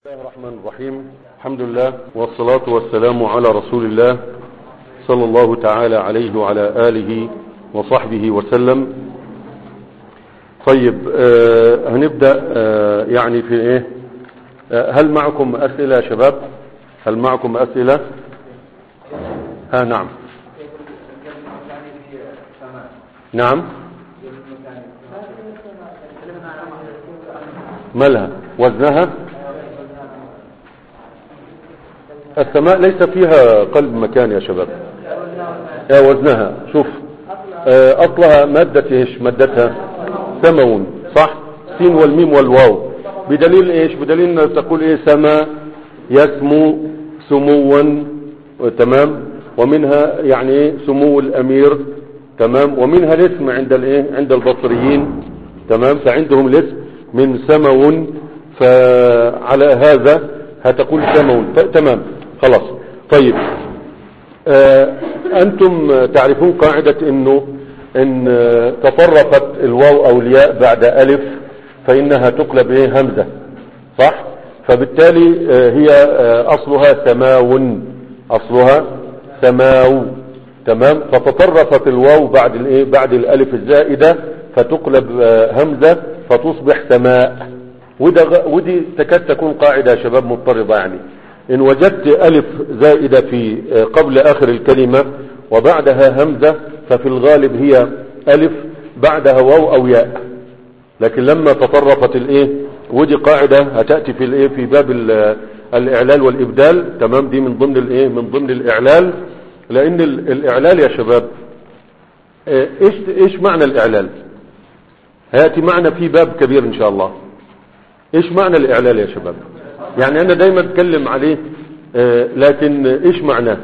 الله الرحمن الرحيم الحمد لله والصلاة والسلام على رسول الله صلى الله تعالى عليه وعلى آله وصحبه وسلم طيب آه هنبدأ آه يعني في ايه آه هل معكم أسئلة يا شباب هل معكم أسئلة ها نعم نعم مالها وزنها السماء ليس فيها قلب مكان يا شباب يا وزنها شوف آه، اصلها مادة ايش مادتها سمو صح سين والميم والواو بدليل ايش بدليل ان تقول ايه سما يسمو سموا تمام ومنها يعني ايه سمو الامير تمام ومنها الاسم عند الايه عند البصريين تمام فعندهم الاسم من سمو فعلى هذا هتقول سمو تمام خلاص طيب آه انتم تعرفون قاعدة انه ان آه تطرفت الواو او الياء بعد الف فانها تقلب ايه همزة صح فبالتالي آه هي آه اصلها سماو اصلها سماو تمام فتطرفت الواو بعد الايه بعد الالف الزائدة فتقلب آه همزة فتصبح سماء وده ودي تكاد تكون قاعدة يا شباب مضطردة يعني ان وجدت الف زائدة في قبل اخر الكلمة وبعدها همزة ففي الغالب هي الف بعدها واو او ياء لكن لما تطرفت الايه ودي قاعدة هتأتي في الايه في باب الاعلال والابدال تمام دي من ضمن الايه من ضمن الاعلال لان الاعلال يا شباب ايش ايش معنى الاعلال هياتي معنا في باب كبير ان شاء الله ايش معنى الاعلال يا شباب يعني انا دايما اتكلم عليه آه لكن ايش معناه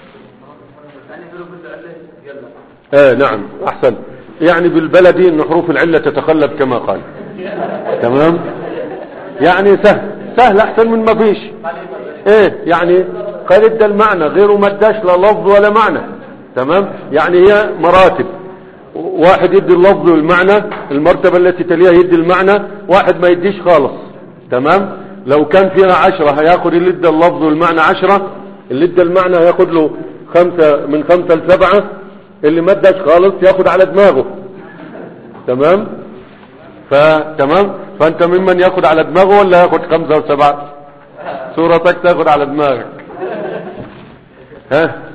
اه نعم احسن يعني بالبلدي ان حروف العلة تتقلب كما قال تمام يعني سهل سهل احسن من ما فيش ايه يعني قال ده المعنى غيره ما اداش لا لفظ ولا معنى تمام يعني هي مراتب واحد يدي اللفظ والمعنى المرتبة التي تليها يدي المعنى واحد ما يديش خالص تمام لو كان فيها عشرة هياخد اللي ادى اللفظ والمعنى عشرة اللي ادى المعنى هياخد له خمسة من خمسة لسبعة اللي ما اداش خالص ياخد على دماغه تمام فتمام فانت ممن ياخد على دماغه ولا ياخد خمسة وسبعة صورتك تاخد على دماغك ها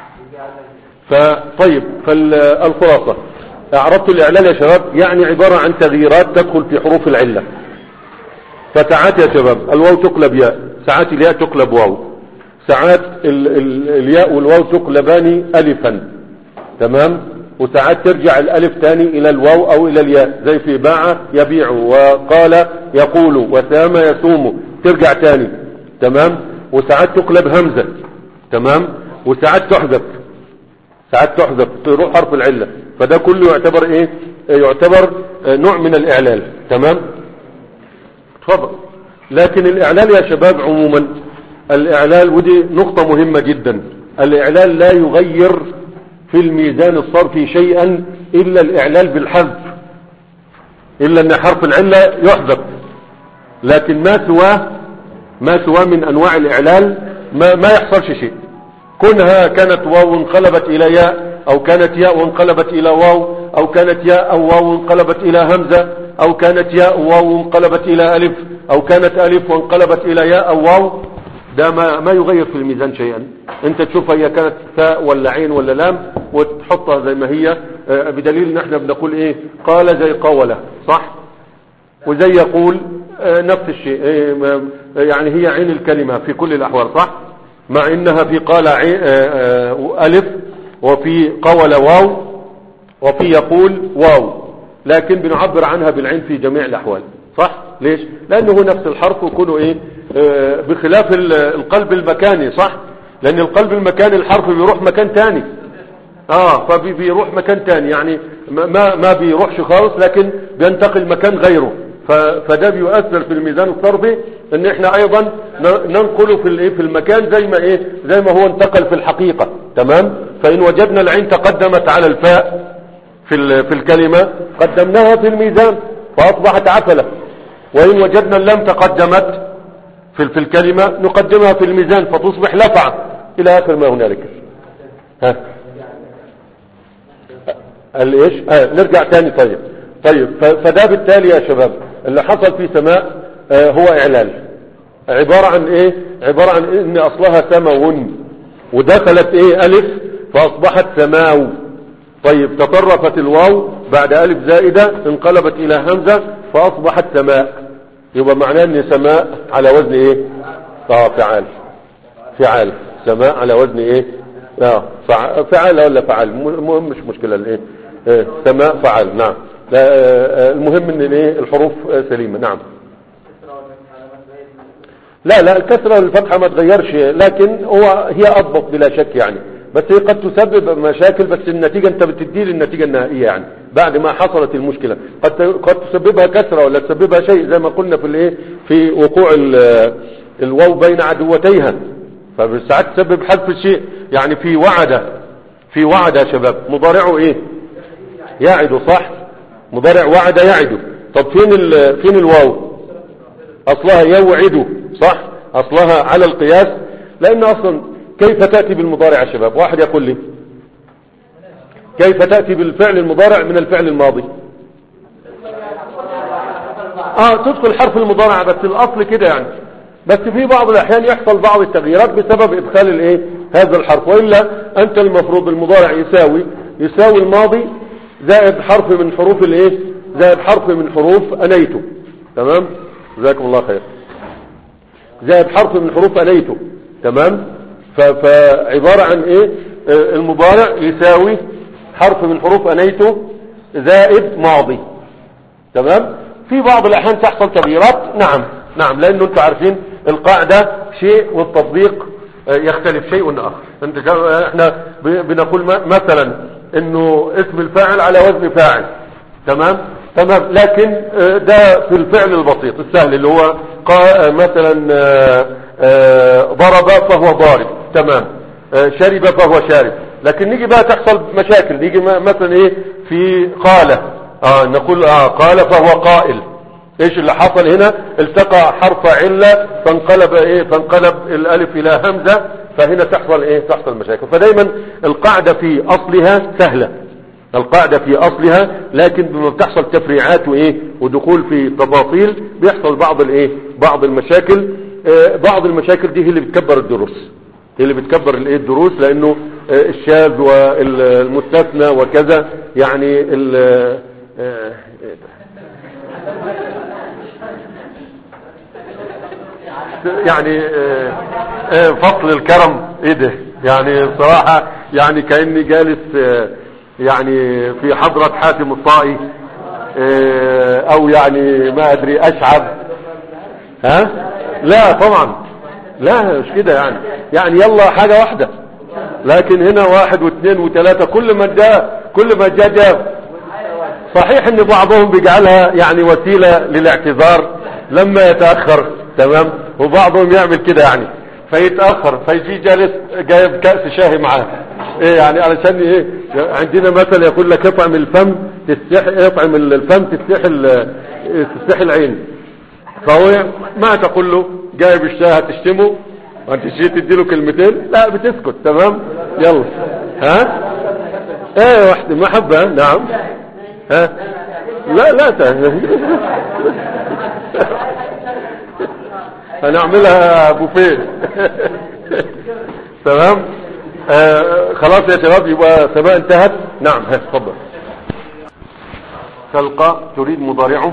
فطيب فالخلاصة اعرضت الاعلان يا شباب يعني عبارة عن تغييرات تدخل في حروف العلة فساعات يا شباب الواو تقلب ياء ساعات الياء تقلب واو ساعات ال ال الياء والواو تقلبان الفا تمام وساعات ترجع الالف تاني الى الواو او الى الياء زي في باع يبيع وقال يقول وسام يسوم ترجع تاني تمام وساعات تقلب همزة تمام وساعات تحذف ساعات تحذف تروح حرف العلة فده كله يعتبر ايه يعتبر نوع من الاعلال تمام تفضل لكن الاعلال يا شباب عموما الاعلال ودي نقطة مهمة جدا الاعلال لا يغير في الميزان الصرفي شيئا الا الاعلال بالحذف الا ان حرف العلة يحذف لكن ما سواه ما سواه من انواع الاعلال ما, ما يحصلش شيء كونها كانت واو انقلبت الى ياء او كانت ياء وانقلبت الى واو او كانت ياء او واو انقلبت الى همزة او كانت ياء واو انقلبت الى الف او كانت الف وانقلبت الى ياء او واو ده ما, ما يغير في الميزان شيئا انت تشوفها هي كانت ثاء ولا عين ولا لام وتحطها زي ما هي بدليل ان احنا بنقول ايه قال زي قولة صح وزي يقول نفس الشيء يعني هي عين الكلمة في كل الاحوال صح مع انها في قال الف وفي قول واو وفي يقول واو لكن بنعبر عنها بالعين في جميع الاحوال صح ليش لانه هو نفس الحرف وكله ايه آه بخلاف القلب المكاني صح لان القلب المكاني الحرف بيروح مكان تاني اه فبيروح مكان تاني يعني ما ما بيروحش خالص لكن بينتقل مكان غيره فده بيؤثر في الميزان الصرفي ان احنا ايضا ننقله في الايه في المكان زي ما ايه زي ما هو انتقل في الحقيقة تمام فان وجدنا العين تقدمت على الفاء في في الكلمة قدمناها في الميزان فاصبحت عفلة وان وجدنا اللام تقدمت في, في الكلمة نقدمها في الميزان فتصبح لفعة إلى آخر ما هنالك ها قال ايش آه نرجع تاني طيب طيب فده بالتالي يا شباب اللي حصل في سماء آه هو اعلال عبارة عن ايه عبارة عن إيه؟ ان اصلها سمو ودخلت ايه الف فاصبحت سماو طيب تطرفت الواو بعد الف زائدة انقلبت الى همزة فاصبحت سماء يبقى معناه ان سماء على وزن ايه اه فعال فعال سماء على وزن ايه اه فعال ولا فعال المهم مش مشكلة الايه إيه؟ سماء فعال نعم لا آه المهم ان الايه الحروف سليمة نعم لا لا الكسرة والفتحة ما تغيرش لكن هو هي اضبط بلا شك يعني بس هي قد تسبب مشاكل بس النتيجة انت بتدي النتيجة النهائية يعني بعد ما حصلت المشكلة قد قد تسببها كسرة ولا تسببها شيء زي ما قلنا في الايه في وقوع الواو بين عدوتيها فساعات تسبب حذف الشيء يعني في وعد في وعد يا شباب مضارعه ايه يعد صح مضارع وعد يعد طب فين ال فين الواو اصلها يوعد صح اصلها على القياس لان اصلا كيف تأتي بالمضارع يا شباب واحد يقول لي كيف تأتي بالفعل المضارع من الفعل الماضي اه تدخل حرف المضارع بس الاصل كده يعني بس في بعض الاحيان يحصل بعض التغييرات بسبب ادخال الايه هذا الحرف والا انت المفروض المضارع يساوي يساوي الماضي زائد حرف من حروف الايه زائد حرف من حروف انيته تمام جزاكم الله خير زائد حرف من حروف انيته تمام فعبارة عن ايه المضارع يساوي حرف من حروف انيته زائد ماضي تمام في بعض الاحيان تحصل تغييرات نعم نعم لانه انتم عارفين القاعدة شيء والتطبيق يختلف شيء اخر انت احنا بنقول مثلا انه اسم الفاعل على وزن فاعل تمام تمام لكن ده في الفعل البسيط السهل اللي هو مثلا ضرب فهو ضارب تمام شرب فهو شارب لكن نيجي بقى تحصل مشاكل نيجي مثلا ايه في قال اه نقول اه قال فهو قائل ايش اللي حصل هنا التقى حرف علة فانقلب ايه فانقلب الالف الى همزة فهنا تحصل ايه تحصل مشاكل فدايما القاعدة في اصلها سهلة القاعدة في اصلها لكن بما بتحصل تفريعات وايه ودخول في تفاصيل بيحصل بعض الايه بعض المشاكل آه بعض المشاكل دي هي اللي بتكبر الدروس هي اللي بتكبر الايه الدروس لانه آه الشاذ والمستثنى وكذا يعني ال آه يعني فصل الكرم ايه ده يعني بصراحة يعني كأني جالس يعني في حضرة حاتم الطائي او يعني ما ادري اشعب ها لا طبعا لا مش كده يعني يعني يلا حاجة واحدة لكن هنا واحد واثنين وثلاثة كل ما جاء كل ما جاء جاء صحيح ان بعضهم بيجعلها يعني وسيلة للاعتذار لما يتأخر تمام وبعضهم يعمل كده يعني فيتأخر فيجي جالس جايب كأس شاهي معاه ايه يعني علشان ايه عندنا مثل يقول لك اطعم الفم تستح اطعم الفم تستح تستح العين فهو ما تقول له جايب الشاي هتشتمه وانت شيء تدي له كلمتين لا بتسكت تمام يلا ها ايه واحدة محبة نعم ها لا لا هنعملها بوفيه تمام آه خلاص يا شباب يبقى سماء انتهت نعم ها اتفضل سلقى تريد مضارعه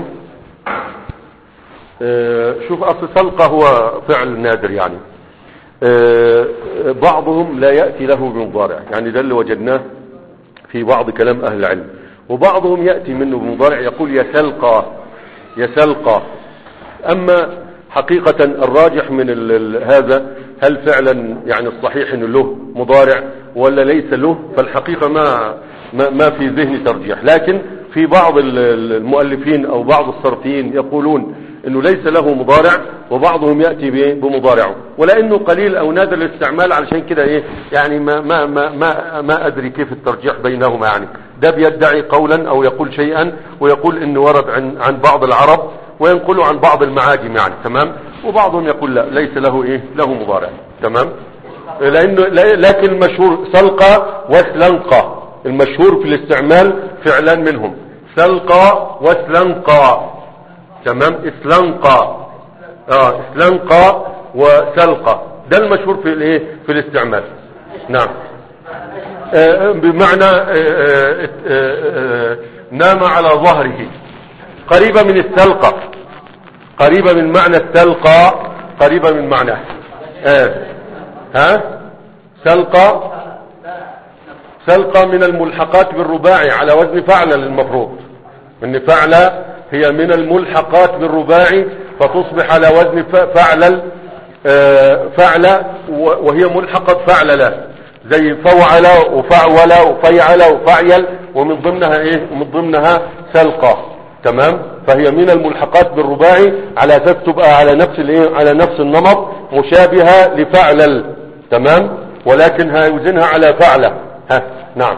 آه شوف اصل سلقى هو فعل نادر يعني آه بعضهم لا يأتي له بمضارع يعني ده اللي وجدناه في بعض كلام اهل العلم وبعضهم يأتي منه بمضارع يقول يسلقى يسلقى اما حقيقة الراجح من ال ال هذا هل فعلا يعني الصحيح انه له مضارع ولا ليس له فالحقيقة ما ما, ما في ذهني ترجيح لكن في بعض المؤلفين او بعض الصرفيين يقولون انه ليس له مضارع وبعضهم يأتي بمضارعه ولانه قليل او نادر الاستعمال علشان كده ايه يعني ما, ما, ما, ما, ما ادري كيف الترجيح بينهما يعني ده بيدعي قولا او يقول شيئا ويقول انه ورد عن, عن بعض العرب وينقلوا عن بعض المعاجم يعني تمام وبعضهم يقول لا ليس له ايه له مضارع تمام لانه لا- لكن المشهور سلقى وسلنقى المشهور في الاستعمال فعلان منهم سلقى وسلنقى تمام اسلنقى اه اسلنقى وسلقى ده المشهور في الايه في الاستعمال نعم آه، بمعنى آه، آه، آه، آه، نام على ظهره قريبة من السلقة قريبة من معنى السلقة قريبة من معناه آه. ها سلقة سلقة من الملحقات بالرباعي على وزن فعلة للمفروض ان فعلة هي من الملحقات بالرباعي فتصبح على وزن ف- فعلل آه، فعلة و- وهي ملحقة فعللة زي فوعل وفعول وفيعل وفعيل ومن ضمنها ايه ومن ضمنها سلقة تمام فهي من الملحقات بالرباعي على اساس تبقى على نفس الايه على نفس النمط مشابهة لفعلل تمام ولكن هيوزنها على فعلة ها نعم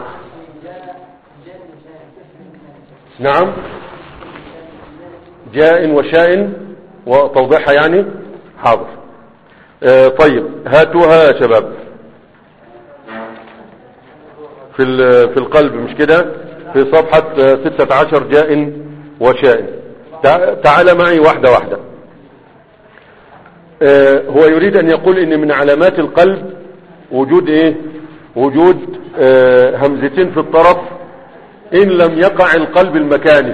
نعم جاء وشاء وتوضيحها يعني حاضر آه طيب هاتوها يا شباب في ال- في القلب مش كده في صفحة آه، 16 جاء وشاء تع- تعال معي واحدة واحدة آه، هو يريد ان يقول ان من علامات القلب وجود ايه وجود آه، همزتين في الطرف ان لم يقع القلب المكاني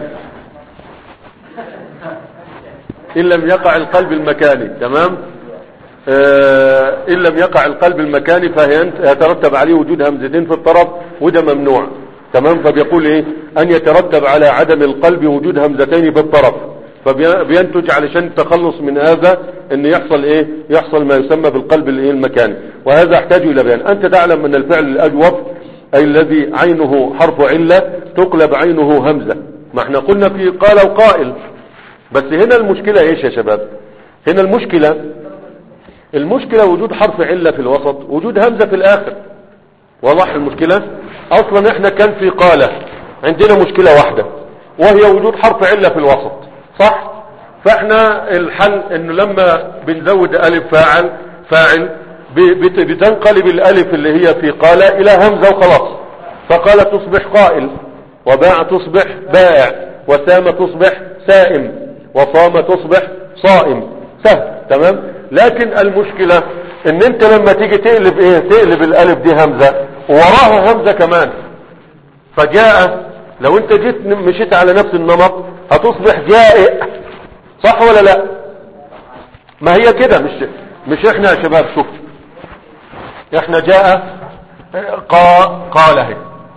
ان لم يقع القلب المكاني تمام آه، ان لم يقع القلب المكاني فيترتب عليه وجود همزتين في الطرف وده ممنوع تمام فبيقول ايه ان يترتب على عدم القلب وجود همزتين في الطرف فبينتج علشان التخلص من هذا ان يحصل ايه يحصل ما يسمى بالقلب الايه المكاني وهذا يحتاج الى بيان انت تعلم ان الفعل الاجوف اي الذي عينه حرف علة تقلب عينه همزة ما احنا قلنا في قال وقائل بس هنا المشكلة ايش يا شباب هنا المشكلة المشكلة وجود حرف علة في الوسط وجود همزة في الاخر واضح المشكلة اصلا احنا كان في قالة عندنا مشكلة واحدة وهي وجود حرف علة في الوسط صح فاحنا الحل انه لما بنزود الف فاعل فاعل ب- بت- بتنقلب الالف اللي هي في قال الى همزة وخلاص فقال تصبح قائل وباع تصبح بائع وسام تصبح سائم وصام تصبح صائم سهل تمام لكن المشكلة ان انت لما تيجي تقلب ايه تقلب الالف دي همزة ووراها همزة كمان فجاء لو انت جيت مشيت على نفس النمط هتصبح جائع صح ولا لا ما هي كده مش مش احنا يا شباب شوف احنا جاء قا قال اهي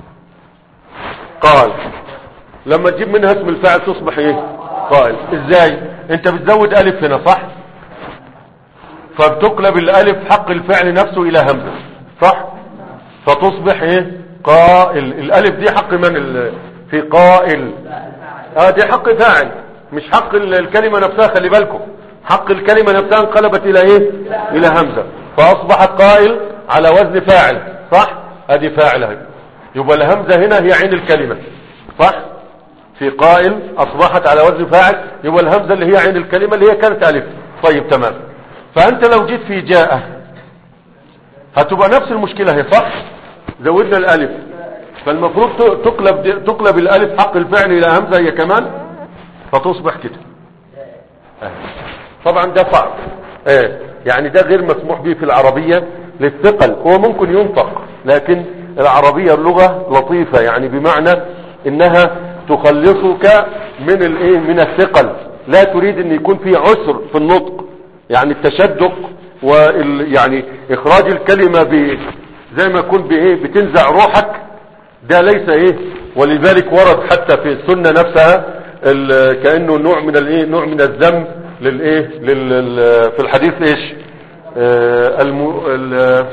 قال لما تجيب منها اسم الفاعل تصبح ايه قائل ازاي انت بتزود الف هنا صح فبتقلب الالف حق الفعل نفسه الى همزه صح فتصبح ايه قائل الالف دي حق من ال... في قائل اه دي حق فاعل مش حق ال- الكلمة نفسها خلي بالكم حق الكلمة نفسها انقلبت الى ايه الى همزة فاصبحت قائل على وزن فاعل صح ادي فاعل اهي يبقى الهمزة هنا هي عين الكلمة صح في قائل اصبحت على وزن فاعل يبقى الهمزة اللي هي عين الكلمة اللي هي كانت الف طيب تمام فانت لو جيت في جاء هتبقى نفس المشكلة هي صح زودنا الالف فالمفروض ت- تقلب تقلب الالف حق الفعل الى همزة هي كمان فتصبح كده آه. طبعا ده صعب ايه يعني ده غير مسموح به في العربية للثقل هو ممكن ينطق لكن العربية اللغة لطيفة يعني بمعنى انها تخلصك من الايه من الثقل لا تريد ان يكون في عسر في النطق يعني التشدق وال يعني اخراج الكلمة ب زي ما يكون بايه بتنزع روحك ده ليس ايه ولذلك ورد حتى في السنة نفسها ال- كأنه نوع من الايه نوع من الذم للايه لل لل- في الحديث ايش آه الم ال-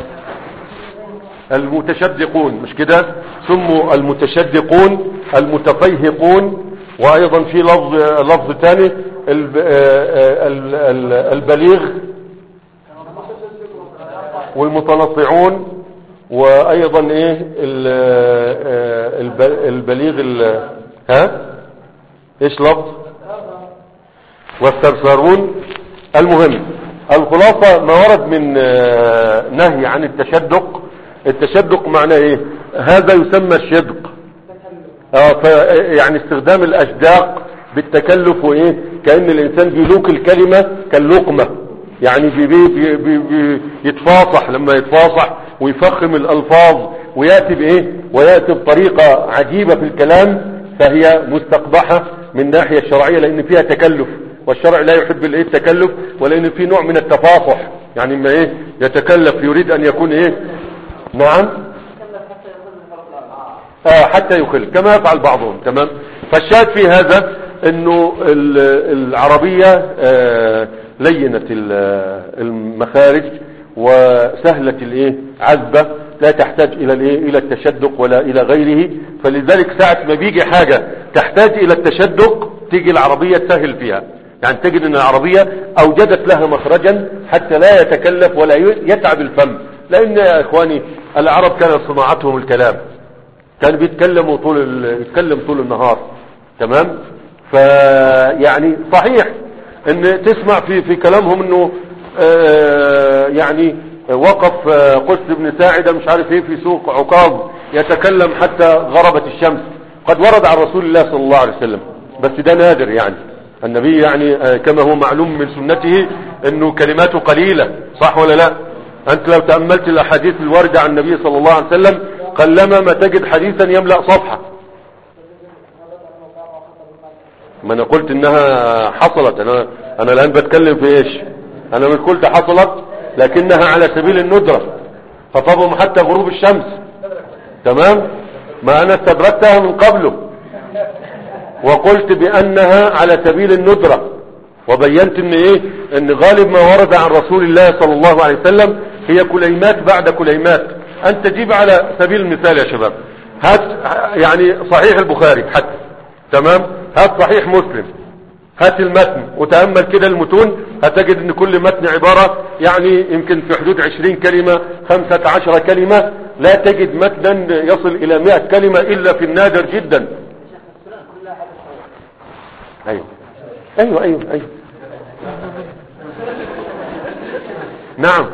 المتشدقون مش كده سموا المتشدقون المتفيهقون وايضا في لفظ لفظ ثاني الب- آه، آه، ال- ال- البليغ والمتنطعون وايضا ايه ال- آه، الب- البليغ ال- ها ايش لفظ والثرثارون المهم الخلاصة ما ورد من آه، نهي عن التشدق التشدق معناه ايه هذا يسمى الشدق اه ف يعني استخدام الاشداق بالتكلف وايه كأن الانسان بيلوك الكلمة كاللقمة يعني بي بي بي بي بي يتفاصح لما يتفاصح ويفخم الالفاظ ويأتي بايه ويأتي بطريقة عجيبة في الكلام فهي مستقبحة من الناحية الشرعية لان فيها تكلف والشرع لا يحب الايه التكلف ولان في نوع من التفاصح يعني ما ايه يتكلف يريد ان يكون ايه نعم آه حتى يخل كما يفعل بعضهم تمام فالشاهد في هذا انه ال- العربية آه لينت ال- المخارج وسهلة الايه عذبة لا تحتاج الى الايه الى التشدق ولا الى غيره فلذلك ساعة ما بيجي حاجة تحتاج الى التشدق تيجي العربية تسهل فيها يعني تجد ان العربية اوجدت لها مخرجا حتى لا يتكلف ولا يتعب الفم لان يا اخواني العرب كان صناعتهم الكلام كان بيتكلموا طول ال... يتكلم طول النهار تمام فيعني صحيح ان تسمع في في كلامهم انه آه يعني وقف آه، قس بن ساعدة مش عارف ايه في سوق عكاظ يتكلم حتى غربت الشمس قد ورد عن رسول الله صلى الله عليه وسلم بس ده نادر يعني النبي يعني آه، كما هو معلوم من سنته انه كلماته قليلة صح ولا لا انت لو تأملت الاحاديث الواردة عن النبي صلى الله عليه وسلم قلما ما تجد حديثا يملأ صفحة ما انا قلت انها حصلت انا انا الان بتكلم في ايش انا مش قلت حصلت لكنها على سبيل الندرة خطبهم حتى غروب الشمس تمام ما انا استدركتها من قبله وقلت بانها على سبيل الندرة وبينت ان ايه ان غالب ما ورد عن رسول الله صلى الله عليه وسلم هي كليمات بعد كليمات انت تجيب على سبيل المثال يا شباب هات يعني صحيح البخاري حتى تمام هات صحيح مسلم هات المتن وتأمل كده المتون هتجد ان كل متن عبارة يعني يمكن في حدود عشرين كلمة خمسة عشر كلمة لا تجد متنا يصل الى مئة كلمة الا في النادر جدا ايوه ايوه ايوه ايوه نعم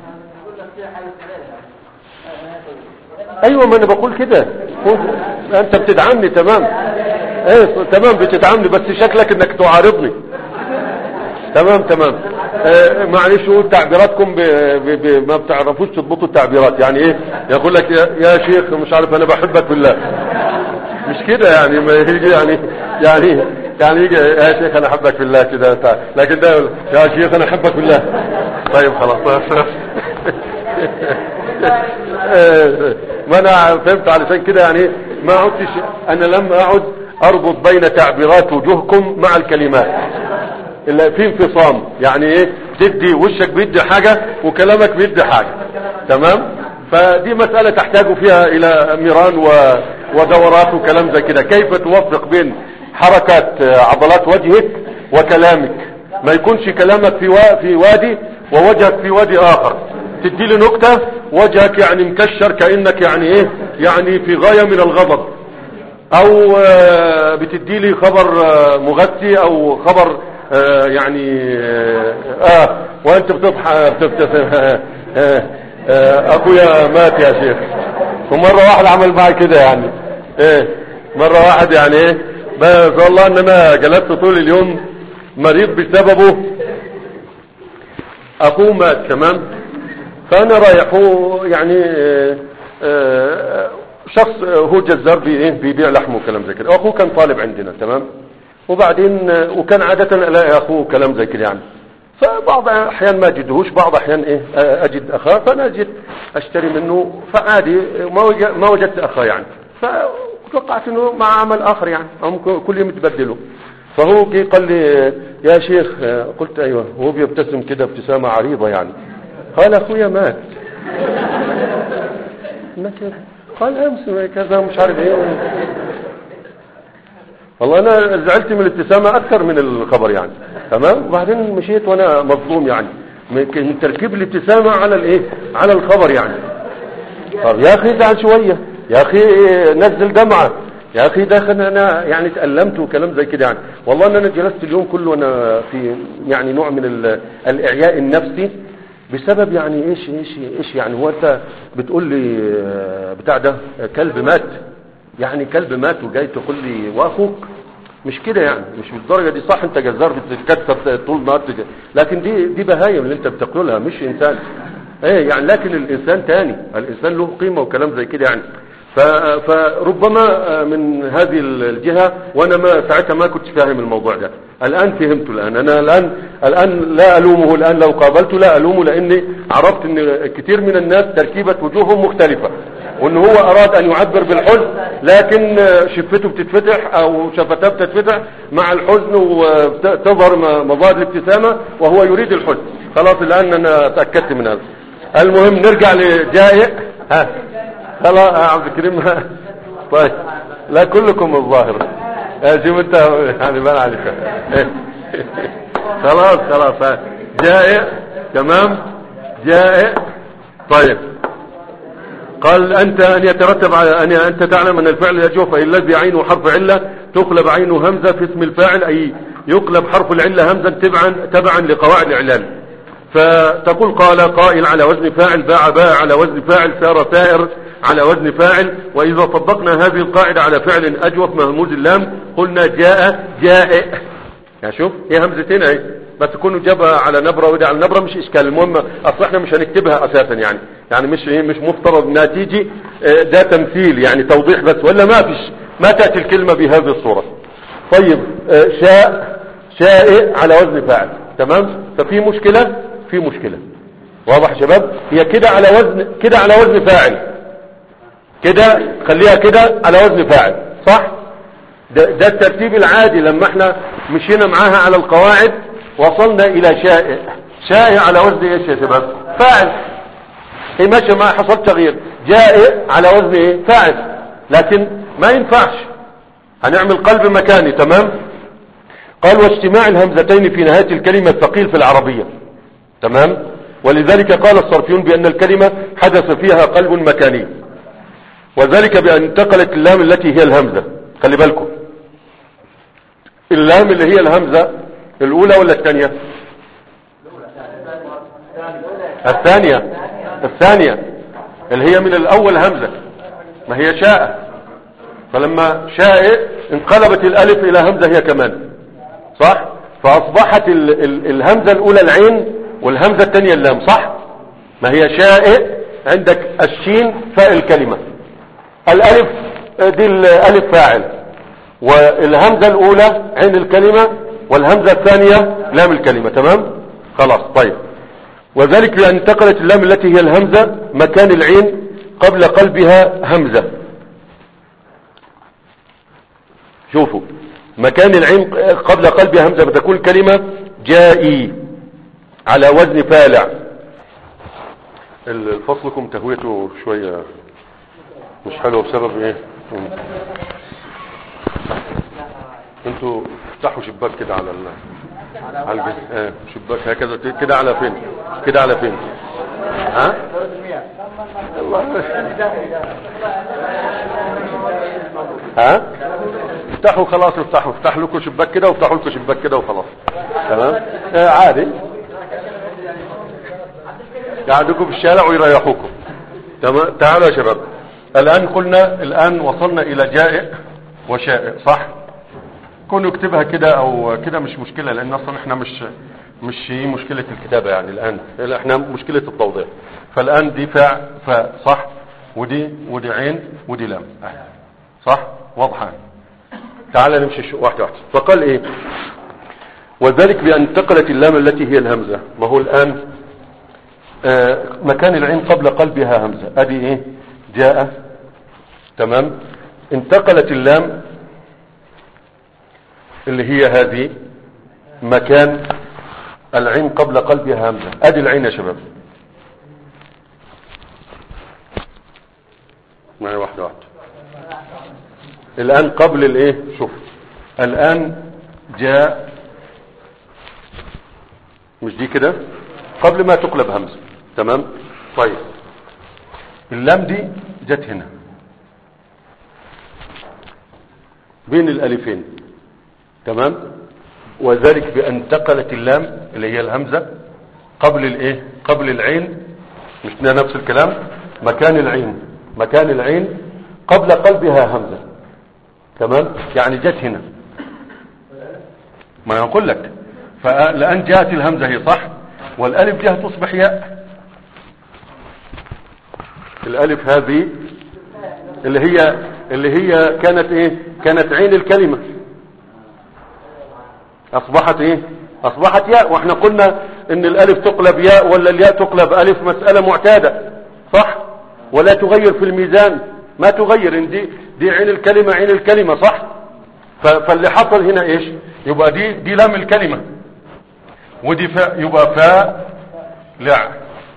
ايوه ما انا بقول كده انت بتدعمني تمام ايه تمام بتدعمني بس شكلك انك تعارضني تمام تمام آه معلش قول تعبيراتكم ب... ب... ب... ما بتعرفوش تضبطوا التعبيرات يعني ايه يقول لك يا, يا شيخ مش عارف انا بحبك بالله مش كده يعني ما يجي يعني يعني يعني يجي يا شيخ انا احبك بالله كده انت لكن ده يقول يا شيخ انا احبك بالله طيب خلاص ما انا فهمت علشان كده يعني ما عدتش انا لما اقعد اربط بين تعبيرات وجوهكم مع الكلمات الا في انفصام يعني ايه تدي وشك بيدي حاجة وكلامك بيدي حاجة تمام فدي مسألة تحتاج فيها الى ميران و... ودورات وكلام زي كده كيف توفق بين حركات عضلات وجهك وكلامك ما يكونش كلامك في, و... في وادي ووجهك في وادي اخر تدي لي نكتة وجهك يعني مكشر كأنك يعني ايه يعني في غاية من الغضب او بتدي لي خبر مغثي او خبر يعني اه وانت بتضحك بتبتسم اخويا مات يا شيخ ومرة واحد عمل معي كده يعني ايه مرة واحد يعني ايه بس والله ان انا جلست طول اليوم مريض بسببه اخوه مات تمام فانا رايح هو يعني آه آه شخص هو جزار بيبيع لحم وكلام زي كده اخوه كان طالب عندنا تمام وبعدين وكان عادة الاقي اخوه كلام زي كده يعني فبعض احيان ما اجدهوش بعض احيان ايه اجد اخاه فانا اجد اشتري منه فعادي ما ما وجدت اخاه يعني فتوقعت انه مع عمل اخر يعني او كل يوم يتبدله فهو جه قال لي يا شيخ قلت ايوه هو بيبتسم كده ابتسامة عريضة يعني قال اخويا مات مات قال امس كذا مش عارف ايه والله انا زعلت من الابتسامة اكثر من الخبر يعني تمام وبعدين مشيت وانا مظلوم يعني من تركيب الابتسامة على الايه على الخبر يعني طب يا اخي زعل شوية يا اخي نزل دمعة يا اخي ده خلنا انا يعني تألمت وكلام زي كده يعني والله ان انا جلست اليوم كله وانا في يعني نوع من ال- الاعياء النفسي بسبب يعني ايش ايش ايش يعني هو انت بتقول لي آه، بتاع ده آه، كلب مات يعني كلب مات وجاي تقول لي واخوك مش كده يعني مش بالدرجه دي صح انت جزار بتتكتر طول النهار تج- لكن دي دي بهايم اللي انت بتاكلها مش انسان ايه يعني لكن الانسان تاني الانسان له قيمه وكلام زي كده يعني ف- فربما آه، من هذه الجهه وانا ما ساعتها ما كنت فاهم الموضوع ده الان فهمته الان انا الان الان لا الومه الان لو قابلته لا الومه لاني عرفت ان كثير من الناس تركيبه وجوههم مختلفه وان هو اراد ان يعبر بالحزن لكن شفته بتتفتح او شفتاه بتتفتح مع الحزن وتظهر م- مظاهر الابتسامة وهو يريد الحزن خلاص الان انا تأكدت من هذا المهم نرجع لجائع ها خلاص يا عبد الكريم طيب لا كلكم الظاهر آه، شوف انت يعني بان عليك إيه. خلاص خلاص ها. جائع تمام جائع طيب قال أنت أن يترتب على أن أنت تعلم أن الفعل يجوف أي الذي عينه حرف علة تقلب عينه همزة في اسم الفاعل أي يقلب حرف العلة همزا تبعا تبعا لقواعد الإعلان فتقول قال قائل على وزن فاعل باع باع على وزن فاعل سار سائر على وزن فاعل وإذا طبقنا هذه القاعدة على فعل أجوف مهموز اللام قلنا جاء جائع يعني شوف هي همزتين اهي بس تكونوا جابها على نبره وده على نبره مش اشكال المهم اصل احنا مش هنكتبها اساسا يعني يعني مش ايه مش مفترض انها تيجي اه، ده تمثيل يعني توضيح بس ولا ما فيش ما تاتي الكلمه بهذه الصوره طيب اه، شاء شاء على وزن فاعل تمام ففي مشكله في مشكله واضح يا شباب هي كده على وزن كده على وزن فاعل كده خليها كده على وزن فاعل صح ده, ده الترتيب العادي لما احنا مشينا معاها على القواعد وصلنا الى شائع شائع على وزن ايش يا شباب فاعل هي ماشيه ما حصل تغيير جائع على وزن ايه فاعل لكن ما ينفعش هنعمل قلب مكاني تمام قال واجتماع الهمزتين في نهاية الكلمة الثقيل في العربية تمام ولذلك قال الصرفيون بأن الكلمة حدث فيها قلب مكاني وذلك بأن انتقلت اللام التي هي الهمزة خلي بالكم اللام اللي هي الهمزة الأولى ولا الثانية الثانية الثانية اللي هي من الأول همزة ما هي شاء فلما شاء انقلبت الألف إلى همزة هي كمان صح فأصبحت ال ال الهمزة الأولى العين والهمزة الثانية اللام صح ما هي شاء عندك الشين فاء الكلمة الألف دي الألف فاعل والهمزة الأولى عين الكلمة والهمزة الثانية لام الكلمة تمام خلاص طيب وذلك بأن انتقلت اللام التي هي الهمزة مكان العين قبل قلبها همزة شوفوا مكان العين قبل قلبها همزة فتكون كلمة جائي على وزن فالع الفصلكم تهويته شوية مش حلوة بسبب ايه مم. انتوا افتحوا شباك كده على ال... على الجز... اه شباك هكذا كده على فين كده على فين ها الله ها افتحوا خلاص افتحوا افتح لكم شباك كده وافتحوا لكم شباك كده وخلاص تمام اه عادي يقعدوكم في الشارع ويريحوكم تمام تعالوا يا شباب الان قلنا الان وصلنا الى جائع وشائع صح كونوا يكتبها كده او كده مش مشكلة لان اصلا احنا مش مش هي مشكلة الكتابة يعني الان احنا مشكلة التوضيح فالان دي فاء فاء صح ودي ودي عين ودي لام اه. صح واضحة تعال نمشي شو- واحدة واحدة فقال ايه وذلك بأن انتقلت اللام التي هي الهمزة ما هو الآن آه مكان العين قبل قلبها همزة ادي ايه جاء تمام انتقلت اللام اللي هي هذه مكان العين قبل قلبها همزة ادي العين يا شباب معي واحدة واحدة الان قبل الايه شوف الان جاء مش دي كده قبل ما تقلب همزة تمام طيب اللام دي جت هنا بين الالفين تمام وذلك بان انتقلت اللام اللي هي الهمزة قبل الايه قبل العين مش ده نفس الكلام مكان العين مكان العين قبل قلبها همزة تمام يعني جت هنا ما انا اقول لك فلان جاءت الهمزة هي صح والالف جاء تصبح ياء الالف هذه اللي هي اللي هي كانت ايه كانت عين الكلمة اصبحت ايه اصبحت ياء واحنا قلنا ان الالف تقلب ياء ولا الياء تقلب الف مسألة معتادة صح ولا تغير في الميزان ما تغير ان دي دي عين الكلمة عين الكلمة صح ف- فاللي حصل هنا ايش يبقى دي دي لام الكلمة ودي فاء يبقى فاء لا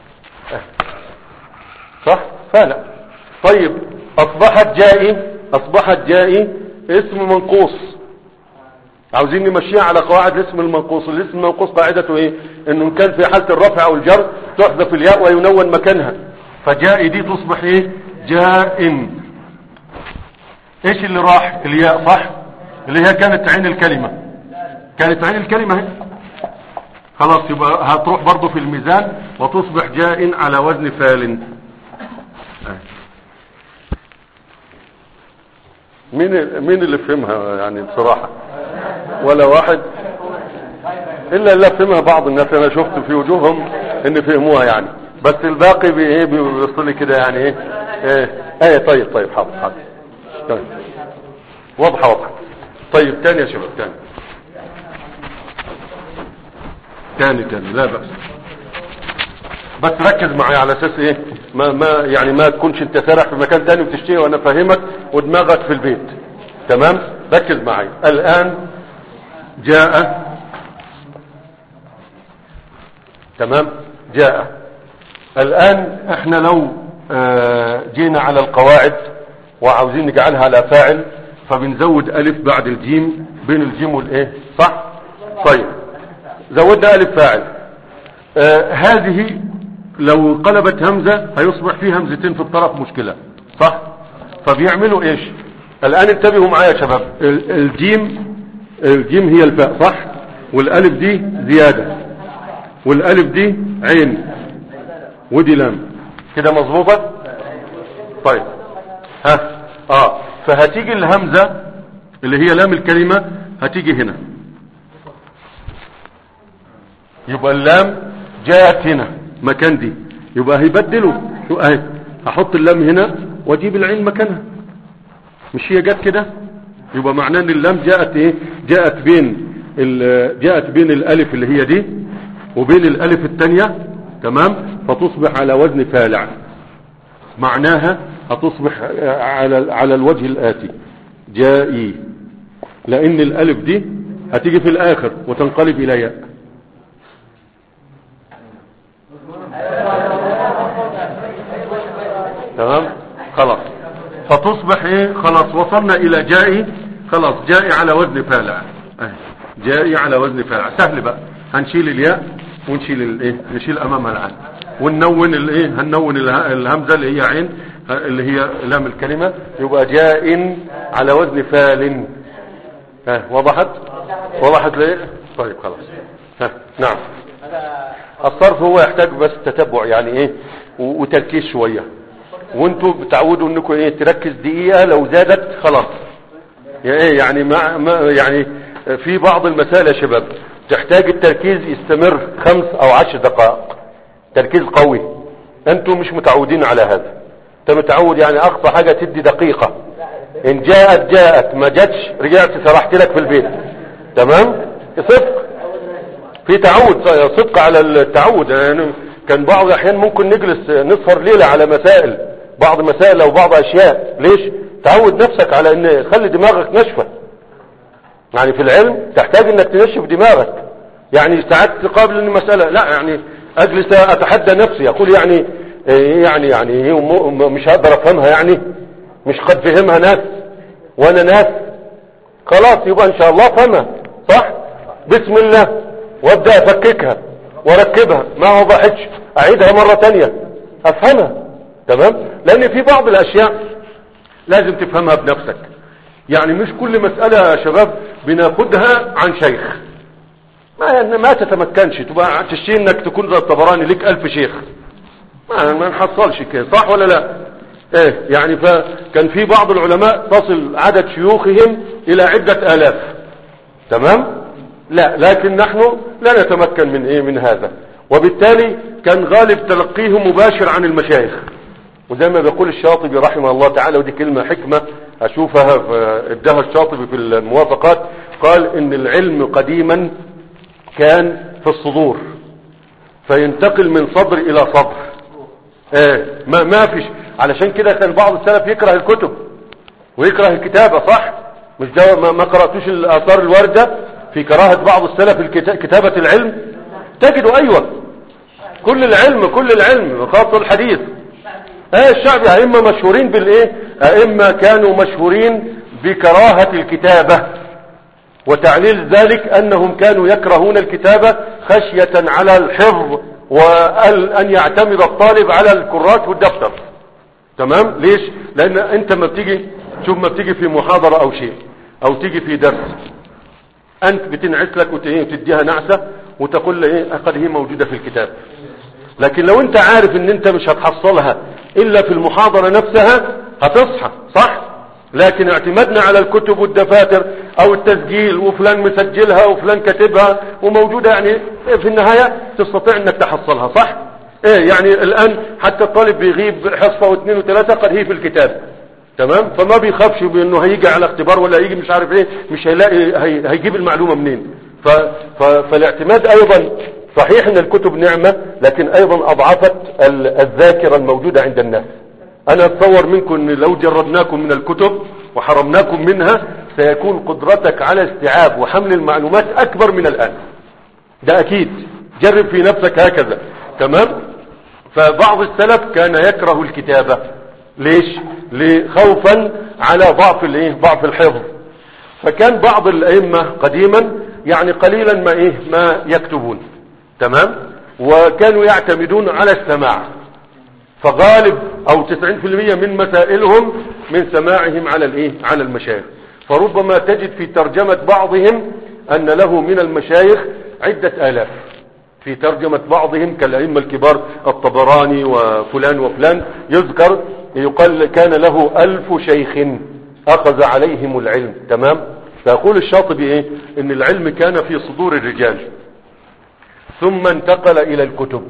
صح فلا طيب اصبحت جائي اصبحت جائي اسم منقوص عاوزين نمشيها على قواعد الاسم المنقوص الاسم المنقوص قاعدته ايه انه إن كان في حالة الرفع او الجر تحذف الياء وينون مكانها فجاء دي تصبح ايه جائم ايش اللي راح الياء صح اللي هي كانت عين الكلمة كانت عين الكلمة هي. خلاص يبقى هتروح برضو في الميزان وتصبح جاء على وزن فال مين مين اللي فهمها يعني بصراحة ولا واحد الا اللي فهمها بعض الناس انا شفت في وجوههم ان فهموها يعني بس الباقي بي ايه بيوصل لي كده يعني ايه ايه ايه طيب طيب حاضر حاضر طيب واضحه واضحه طيب تاني يا شباب تاني تاني تاني لا بأس بس ركز معي على اساس ايه ما ما يعني ما تكونش انت سارح في مكان تاني وتشتري وانا فاهمك ودماغك في البيت تمام ركز معي الان جاء تمام جاء الان احنا لو آه، جينا على القواعد وعاوزين نجعلها على فاعل فبنزود الف بعد الجيم بين الجيم والايه صح طيب زودنا الف فاعل آه هذه لو قلبت همزة هيصبح فيه همزتين في الطرف مشكلة صح فبيعملوا ايش الان انتبهوا معايا يا شباب ال- الجيم الجيم هي الفاء صح والالف دي زيادة والالف دي عين ودي لام كده مظبوطة طيب ها اه فهتيجي الهمزة اللي هي لام الكلمة هتيجي هنا يبقى اللام جاءت هنا مكان دي يبقى هيبدلوا شو اهي هحط اللام هنا واجيب العين مكانها مش هي جت كده يبقى معناه ان اللام جاءت ايه جاءت بين ال- جاءت بين الالف اللي هي دي وبين الالف الثانيه تمام فتصبح على وزن فالع معناها هتصبح على على الوجه الاتي جائي لان الالف دي هتيجي في الاخر وتنقلب الى ياء تمام خلاص فتصبح ايه خلاص وصلنا الى جائي خلاص جائي على وزن فالع اهي جائي على وزن فالع سهل بقى هنشيل الياء ونشيل الايه نشيل امامها العين وننون الايه هننون اله- الهمزه اللي هي عين اللي هي لام الكلمه يبقى جاء على وزن فال ها وضحت وضحت ليه طيب خلاص ها نعم الصرف هو يحتاج بس تتبع يعني ايه و- وتركيز شويه وانتوا بتعودوا انكم ايه تركز دقيقه لو زادت خلاص يا ايه يعني ما ما يعني في بعض المسائل يا شباب تحتاج التركيز يستمر خمس او عشر دقائق تركيز قوي انتوا مش متعودين على هذا انت متعود يعني اقصى حاجه تدي دقيقه ان جاءت جاءت ما جاتش رجعت سرحت لك في البيت تمام صدق في تعود صدق على التعود يعني كان بعض الاحيان ممكن نجلس نسهر ليلة على مسائل بعض مسائل او بعض اشياء ليش تعود نفسك على ان خلي دماغك نشفة يعني في العلم تحتاج انك تنشف دماغك يعني ساعات تقابل ان مسألة لا يعني اجلس اتحدى نفسي اقول يعني إيه يعني يعني هي م- م- مش هقدر افهمها يعني مش قد فهمها ناس وانا ناس خلاص يبقى ان شاء الله فهمها صح بسم الله وابدا افككها واركبها ما وضحتش اعيدها مرة تانية افهمها تمام لان في بعض الاشياء لازم تفهمها بنفسك يعني مش كل مسألة يا شباب بناخدها عن شيخ ما يعني ما تتمكنش تبقى تشتي انك تكون زي الطبراني لك الف شيخ ما, ما نحصلش كده صح ولا لا ايه يعني فكان في بعض العلماء تصل عدد شيوخهم الى عدة الاف تمام لا لكن نحن لا نتمكن من ايه من هذا وبالتالي كان غالب تلقيه مباشر عن المشايخ وزي ما بيقول الشاطبي رحمه الله تعالى ودي كلمة حكمة اشوفها ادها الشاطبي في الموافقات قال ان العلم قديما كان في الصدور فينتقل من صدر الى صدر ايه ما, ما فيش علشان كده كان بعض السلف يكره الكتب ويكره الكتابة صح مش ده ما, ما قرأتوش الاثار الواردة في كراهة بعض السلف كتابة العلم تجدوا ايوه كل العلم كل العلم خاصة الحديث ايه الشعب ائمة مشهورين بالايه ائمة كانوا مشهورين بكراهة الكتابة وتعليل ذلك انهم كانوا يكرهون الكتابة خشية على الحفظ وان يعتمد الطالب على الكرات والدفتر تمام ليش لان انت ما بتيجي شوف ما بتيجي في محاضرة او شيء او تيجي في درس انت بتنعس لك وتديها نعسة وتقول له ايه قد هي موجودة في الكتاب لكن لو انت عارف ان انت مش هتحصلها الا في المحاضرة نفسها هتصحى صح لكن اعتمدنا على الكتب والدفاتر او التسجيل وفلان مسجلها وفلان كاتبها وموجودة يعني في النهاية تستطيع انك تحصلها صح ايه يعني الان حتى الطالب بيغيب حصة واثنين وثلاثة قد هي في الكتاب تمام فما بيخافش بانه هيجي على اختبار ولا هيجي مش عارف ايه مش هيلاقي هي هيجيب المعلومة منين ف ف فالاعتماد ايضا صحيح ان الكتب نعمة لكن ايضا اضعفت الذاكرة الموجودة عند الناس انا اتصور منكم ان لو جردناكم من الكتب وحرمناكم منها سيكون قدرتك على استيعاب وحمل المعلومات اكبر من الان ده اكيد جرب في نفسك هكذا تمام فبعض السلف كان يكره الكتابة ليش خوفا على ضعف الايه ضعف الحفظ فكان بعض الائمة قديما يعني قليلا ما ايه ما يكتبون تمام وكانوا يعتمدون على السماع فغالب او 90% من مسائلهم من سماعهم على الايه على المشايخ فربما تجد في ترجمة بعضهم ان له من المشايخ عدة الاف في ترجمة بعضهم كالائمة الكبار الطبراني وفلان وفلان يذكر يقال كان له الف شيخ اخذ عليهم العلم تمام فيقول الشاطبي ايه ان العلم كان في صدور الرجال ثم انتقل الى الكتب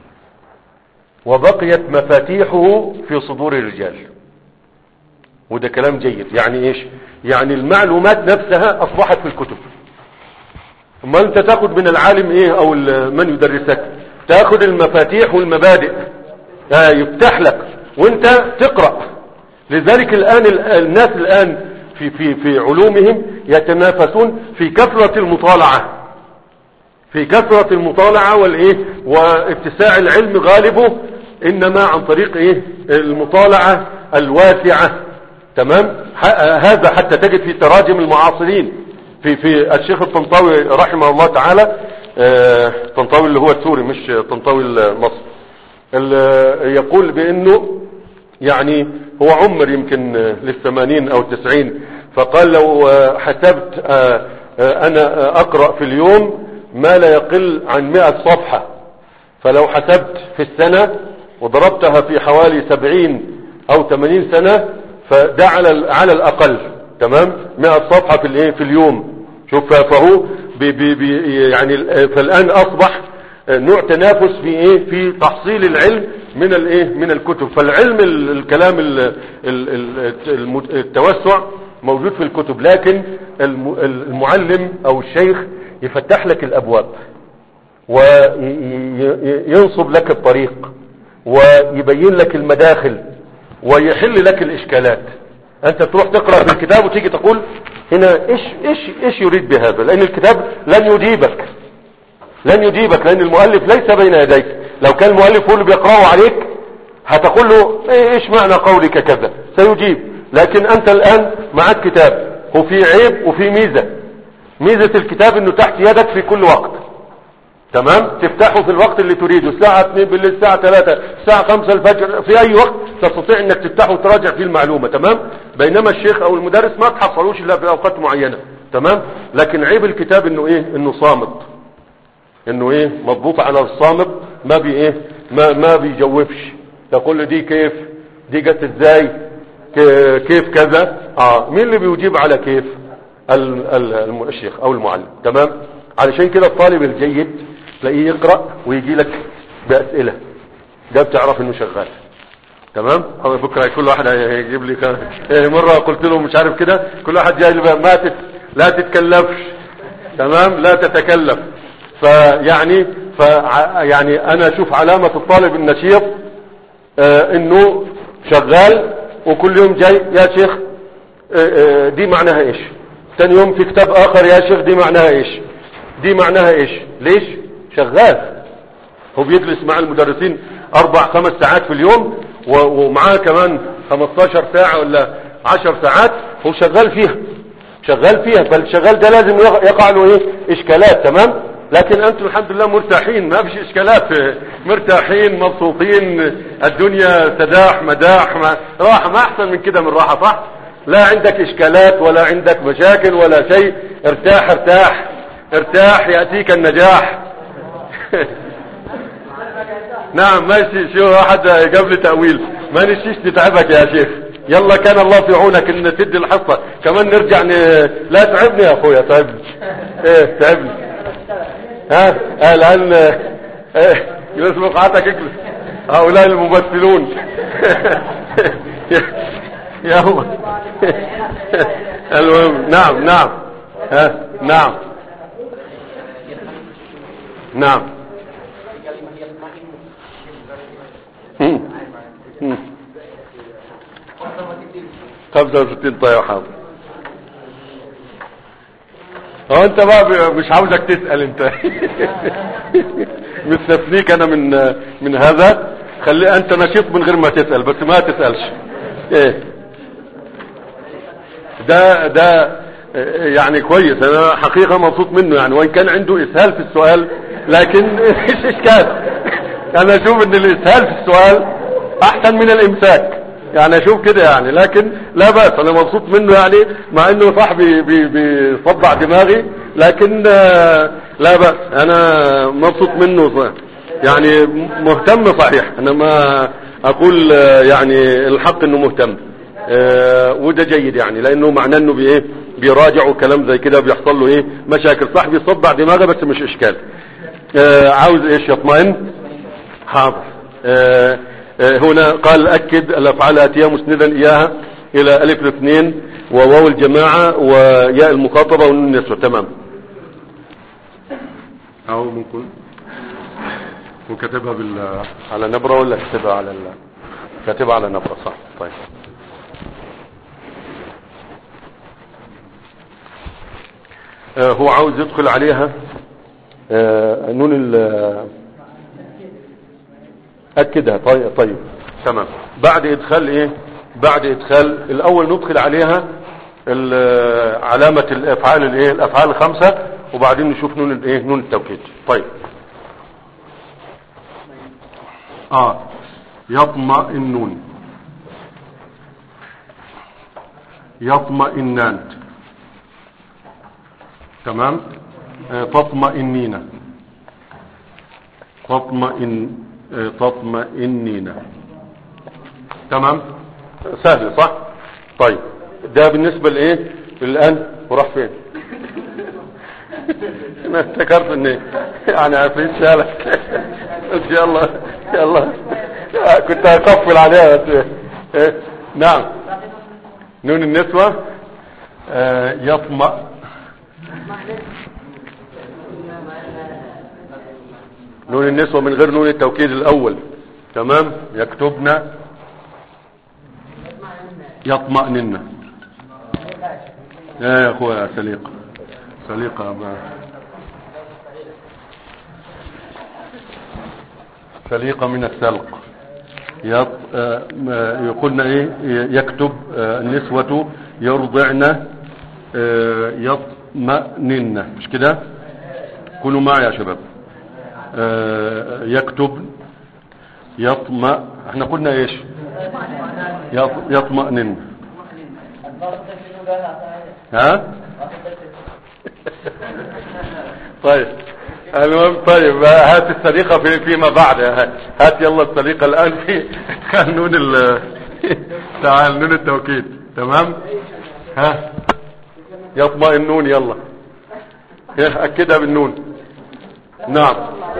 وبقيت مفاتيحه في صدور الرجال وده كلام جيد يعني ايش يعني المعلومات نفسها اصبحت في الكتب ما انت تاخد من العالم ايه او من يدرسك تاخد المفاتيح والمبادئ آه يفتح لك وانت تقرأ لذلك الان الناس الان في, في, في علومهم يتنافسون في كثرة المطالعة في كثرة المطالعة والايه واتساع العلم غالبه انما عن طريق ايه المطالعة الواسعة تمام هذا حتى تجد في تراجم المعاصرين في في الشيخ الطنطاوي رحمه الله تعالى الطنطاوي اللي هو السوري مش طنطاوي المصري يقول بانه يعني هو عمر يمكن للثمانين او التسعين فقال لو حسبت انا اقرأ في اليوم ما لا يقل عن مئة صفحة فلو حسبت في السنة وضربتها في حوالي سبعين او ثمانين سنة فده على على الاقل تمام مئة صفحة في الايه في اليوم شوف فهو بي بي بي يعني فالان اصبح نوع تنافس في ايه في تحصيل العلم من الايه من الكتب فالعلم الكلام التوسع موجود في الكتب لكن المعلم او الشيخ يفتح لك الابواب وينصب لك الطريق ويبين لك المداخل ويحل لك الاشكالات انت تروح تقرأ في الكتاب وتيجي تقول هنا ايش ايش ايش يريد بهذا لان الكتاب لن يجيبك لن يجيبك لان المؤلف ليس بين يديك لو كان المؤلف هو اللي بيقرأه عليك هتقول له ايش معنى قولك كذا سيجيب لكن انت الان معك كتاب وفي عيب وفي ميزة ميزة الكتاب انه تحت يدك في كل وقت تمام تفتحه في الوقت اللي تريده الساعة 2 بالليل الساعة 3 الساعة 5 الفجر في اي وقت تستطيع انك تفتحه وتراجع فيه المعلومة تمام بينما الشيخ او المدرس ما تحصلوش الا في اوقات معينة تمام لكن عيب الكتاب انه ايه انه صامت انه ايه مضبوط على الصامت ما بي ايه ما, ما بيجوفش تقول له دي كيف دي جت ازاي ك- كيف كذا اه مين اللي بيجيب على كيف ال- ال- الم- الشيخ او المعلم تمام علشان كده الطالب الجيد تلاقيه يقرأ ويجي لك بأسئلة ده بتعرف انه شغال تمام أو بكره كل واحد هيجيب لي كان إيه مره قلت له مش عارف كده كل واحد جاي لي بقى ما تت... لا تتكلفش تمام لا تتكلف فيعني ف يعني انا اشوف علامه الطالب النشيط آه انه شغال وكل يوم جاي يا شيخ آه، آه، دي معناها ايش تاني يوم في كتاب اخر يا شيخ دي معناها ايش دي معناها ايش ليش شغال هو بيجلس مع المدرسين اربع خمس ساعات في اليوم و- ومعاه كمان 15 ساعة ولا 10 ساعات هو شغال فيها شغال فيها فالشغال ده لازم يق- يقع له ايه اشكالات تمام لكن انتم الحمد لله مرتاحين ما فيش اشكالات مرتاحين مبسوطين الدنيا سداح مداح ما راحة ما احسن من كده من راحة صح لا عندك اشكالات ولا عندك مشاكل ولا شيء ارتاح ارتاح ارتاح يأتيك النجاح نعم ماشي شو واحد جاب لي تأويل ما نشيش نتعبك يا شيخ يلا كان الله في عونك ان تدي الحصة كمان نرجع ن... لا تعبني يا اخويا تعبني ايه تعبني ها آه الان ايه جلس مقعدك اجلس هؤلاء الممثلون يا هو المهم نعم نعم ها نعم نعم مم. مم. 65 طيب حاضر هو انت بقى ب- مش عاوزك تسأل انت مستثنيك انا من من هذا خلي انت نشيط من غير ما تسأل بس ما تسألش ايه ده ده يعني كويس انا حقيقة مبسوط منه يعني وان كان عنده اسهال في السؤال لكن ايش اشكال انا اشوف ان الاسهال في السؤال احسن من الامساك يعني اشوف كده يعني لكن لا بأس انا مبسوط منه يعني مع انه صاحبي بي- بيصدع دماغي لكن آه، لا بأس انا مبسوط منه صح. يعني مهتم صحيح انا ما اقول آه، يعني الحق انه مهتم آه، وده جيد يعني لانه معناه انه بايه بيراجع وكلام زي كده بيحصل له ايه مشاكل صح بيصدع دماغه بس مش اشكال آه، عاوز ايش يطمئن حاضر آه، آه، هنا قال أكد الأفعال الآتية مسندا إياها إلى ألف الاثنين وواو الجماعة وياء المخاطبة والنون النسوة تمام أو ممكن وكتبها بال على نبرة ولا كتبها على ال... كتبها على نبرة صح طيب آه، هو عاوز يدخل عليها آه، نون ال أكدها طيب, طيب تمام بعد إدخال إيه بعد إدخال الأول ندخل عليها ال- علامة الأفعال الإيه الأفعال الخمسة وبعدين نشوف نون الإيه نون التوكيد طيب آه يطمئنون يطمئنان تمام آه، تطمئنين تطمئن آه، تطمئنين تمام سهل صح طيب ده بالنسبة لايه الان وراح فين انا افتكرت ان يعني عفريت شالك قلت يلا يلا كنت هقفل عليها بس إيه؟ نعم نون النسوة آه، يطمأ نون النسوة من غير نون التوكيد الأول تمام يكتبنا يطمئنن يا يا أخويا سليقة سليقة ما سليقة من السلق يط... آه، ما- يقولنا ايه يكتب آه، النسوة يرضعن آه، يطمئنن مش كده كونوا معي يا شباب آه، يكتب يطمأ احنا قلنا ايش يط- يطمئنن ها طيب المهم طيب هات السرقة في فيما بعد هات يلا السرقة الآن في قانون ال تعال نون التوكيد تمام ها يطمئنون يلا ها، أكدها بالنون نعم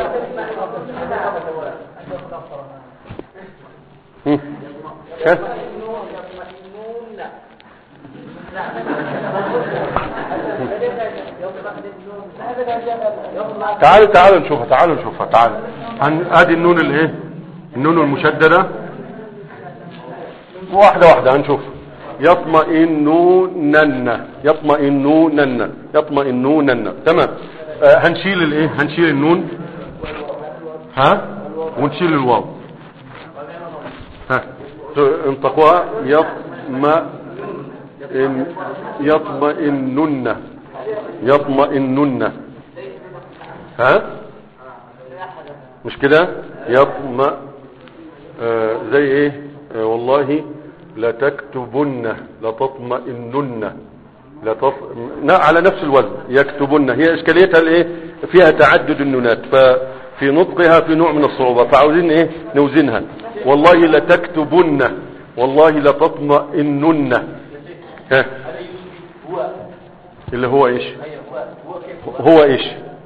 هم. ها؟ تعالوا تعالوا نشوفها تعالوا نشوفها تعالوا هن- ادي النون الايه النون المشددة واحدة واحدة هنشوف يطمئنونن يطمئنونن يطمئنونن تمام آه هنشيل الايه هنشيل النون ها ونشيل الواو ها انطقوها يطمئن يطمئنن يطمئنن ها مش كده يطمئ آه زي ايه آه والله لتكتبن لتطمئنن لتط... نا- على نفس الوزن يكتبن هي اشكاليتها الايه فيها تعدد النونات ففي نطقها في نوع من الصعوبة فعاوزين ايه نوزنها والله لتكتبن والله لتطمئنن ها اللي هو ايش هو ايش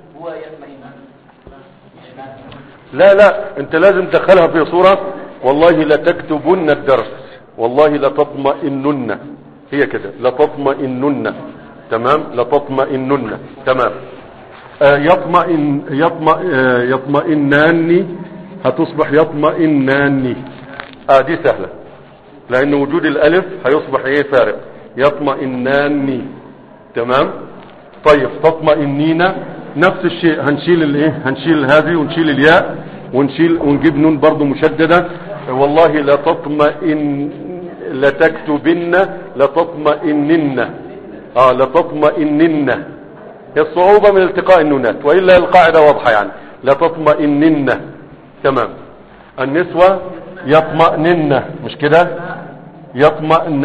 لا لا انت لازم تدخلها في صورة والله لتكتبن الدرس والله لتطمئنن هي كده لتطمئنن تمام لتطمئنن تمام آه يطمئن يطمئ آه يطمئناني هتصبح يطمئناني اه دي سهلة لان وجود الالف هيصبح ايه فارق يطمئناني تمام طيب تطمئنين نفس الشيء هنشيل الايه هنشيل هذه ونشيل الياء ونشيل ونجيب نون برضو مشددة والله لا تطمئن لتكتبن لتطمئنن اه لتطمئنن هي الصعوبة من التقاء النونات وإلا القاعدة واضحة يعني لتطمئنن تمام النسوة يطمئنن مش كده يطمئن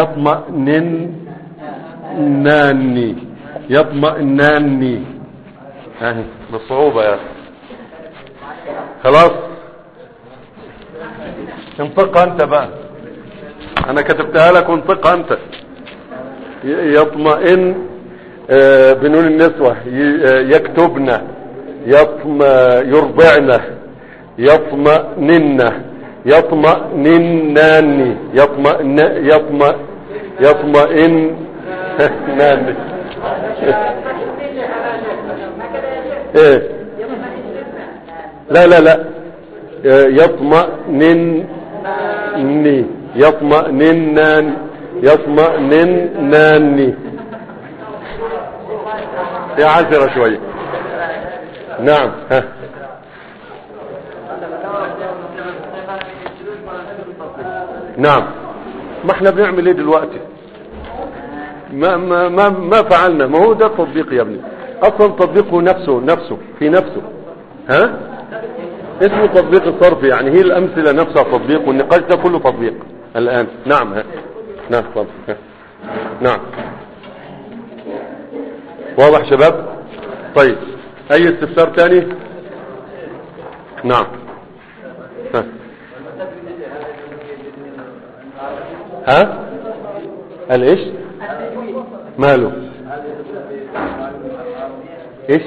يطمئنناني يطمئناني اهي بالصعوبة يا أخي. خلاص انطقها انت بقى انا كتبتها لك وانطقها انت ي- يطمئن آه، بنون النسوة ي- آه، يكتبن يطم يرضعن يطمئنن يطمئننان يطمئن يطمئ يطمئن نان ايه لا لا لا آه، يطمئنني يطمئننان يطمئنناني يا عذرة شوية نعم ها نعم ما احنا بنعمل ايه دلوقتي ما ما ما, ما فعلنا ما هو ده التطبيق يا ابني اصلا تطبيقه نفسه نفسه في نفسه ها اسمه تطبيق الصرف يعني هي الامثله نفسها تطبيق والنقاش ده كله تطبيق الان نعم ها نعم تفضل ها. نعم واضح شباب طيب اي استفسار تاني نعم ها ها قال ايش ماله ايش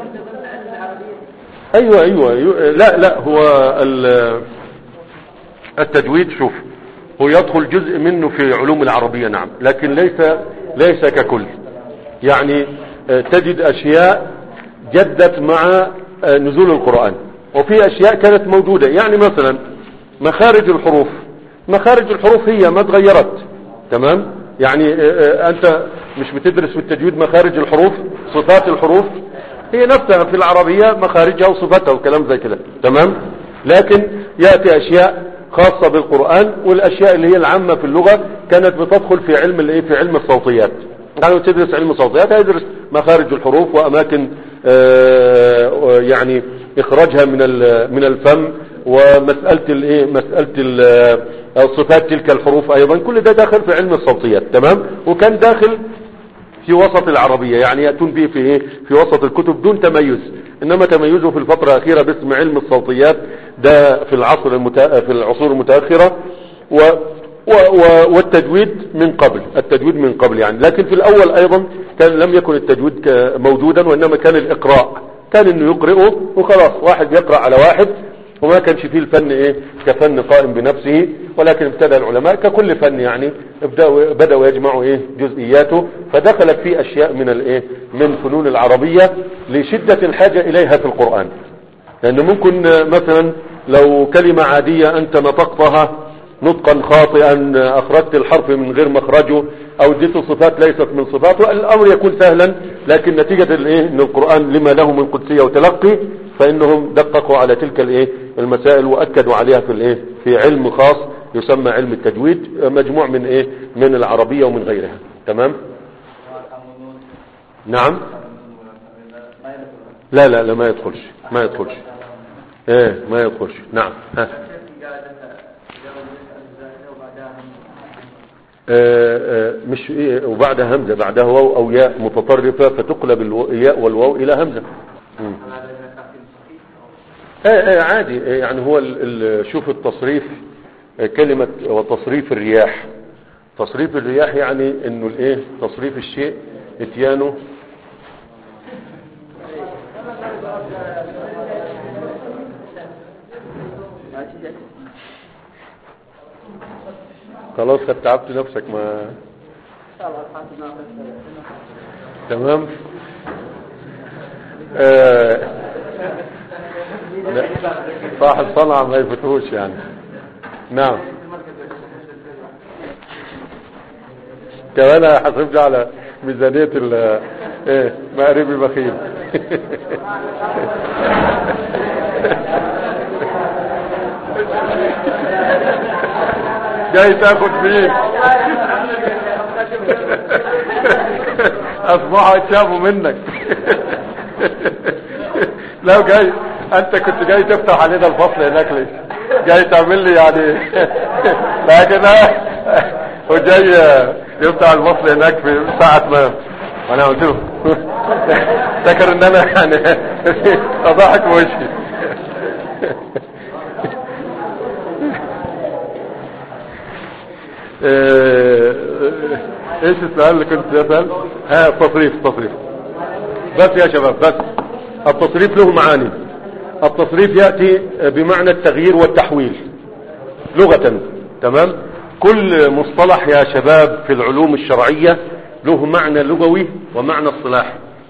ايوه ايوه, أيوة. لا لا هو ال- التجويد شوف هو يدخل جزء منه في علوم العربية نعم لكن ليس ليس ككل يعني آه، تجد اشياء جدت مع آه، نزول القرآن وفي اشياء كانت موجودة يعني مثلا مخارج الحروف مخارج الحروف هي ما تغيرت تمام يعني آه، آه، انت مش بتدرس في التجويد مخارج الحروف صفات الحروف هي نفسها في العربية مخارجها وصفاتها وكلام زي كده تمام لكن يأتي اشياء خاصة بالقرآن والاشياء اللي هي العامة في اللغة كانت بتدخل في علم الايه في علم الصوتيات يعني تدرس علم الصوتيات هيدرس مخارج الحروف واماكن آه، يعني اخراجها من ال- من الفم ومسألة الايه مسألة ال- صفات تلك الحروف ايضا كل ده داخل في علم الصوتيات تمام وكان داخل في وسط العربية يعني يأتون به في ايه في وسط الكتب دون تميز انما تميزه في الفترة الاخيرة باسم علم الصوتيات ده في العصر المتا... في العصور المتأخرة و... و... و... والتجويد من قبل التجويد من قبل يعني لكن في الاول ايضا كان لم يكن التجويد ك- موجودا وانما كان الاقراء كان انه يقرئه وخلاص واحد يقرأ على واحد وما كانش فيه الفن ايه كفن قائم بنفسه ولكن ابتدى العلماء ككل فن يعني ابدأوا بدأوا يجمعوا ايه جزئياته فدخلت فيه اشياء من الايه من فنون العربية لشدة الحاجة اليها في القرآن لانه ممكن آه، مثلا لو كلمة عادية انت نطقتها نطقا خاطئا آه، اخرجت الحرف من غير مخرجه او اديته صفات ليست من صفاته الامر يكون سهلا لكن نتيجة الايه ان القرآن لما له من قدسية وتلقي فانهم دققوا على تلك الايه المسائل واكدوا عليها في الايه في علم خاص يسمى علم التجويد آه، مجموع من ايه من العربية ومن غيرها تمام نعم لا لا لا ما يدخلش ما يدخلش ايه ما يدخلش نعم ها. آه، آه، مش إيه وبعدها همزة بعدها واو او ياء متطرفة فتقلب الو- الياء والواو الى همزة مم. ايه ايه عادي إيه يعني هو ال ال شوف التصريف آه، كلمة وتصريف الرياح تصريف الرياح يعني انه الايه تصريف الشيء اتيانه خلاص قد تعبت نفسك ما تمام آه لا صاحب صنعة ما يفتوش يعني نعم كمان حسبت على ميزانية ال ايه مقربي بخيل جاي تاخد مين اصبحوا اتشافوا منك لو جاي انت كنت جاي تفتح علينا الفصل هناك ليه جاي تعمل لي يعني لكن هو جاي يفتح الفصل هناك في ساعة ما انا قلت له فاكر ان انا يعني اضحك في وشي آه، ايش السؤال اللي كنت اسال ها التصريف التصريف بس يا شباب بس التصريف له معاني التصريف ياتي بمعنى التغيير والتحويل لغة تمام كل مصطلح يا شباب في العلوم الشرعية له معنى لغوي ومعنى اصطلاحي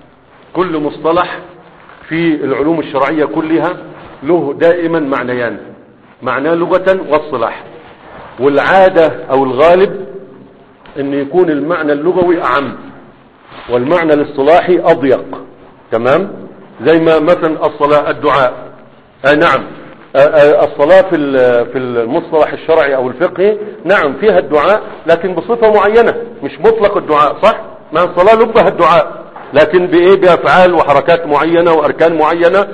كل مصطلح في العلوم الشرعية كلها له دائما معنيان معناه لغة واصطلاح والعادة او الغالب ان يكون المعنى اللغوي اعم والمعنى الاصطلاحي اضيق تمام زي ما مثلا الصلاة الدعاء آه نعم آه آه الصلاة في ال- في المصطلح الشرعي او الفقهي نعم فيها الدعاء لكن بصفة معينة مش مطلق الدعاء صح ما الصلاة لبها الدعاء لكن بايه بافعال وحركات معينة واركان معينة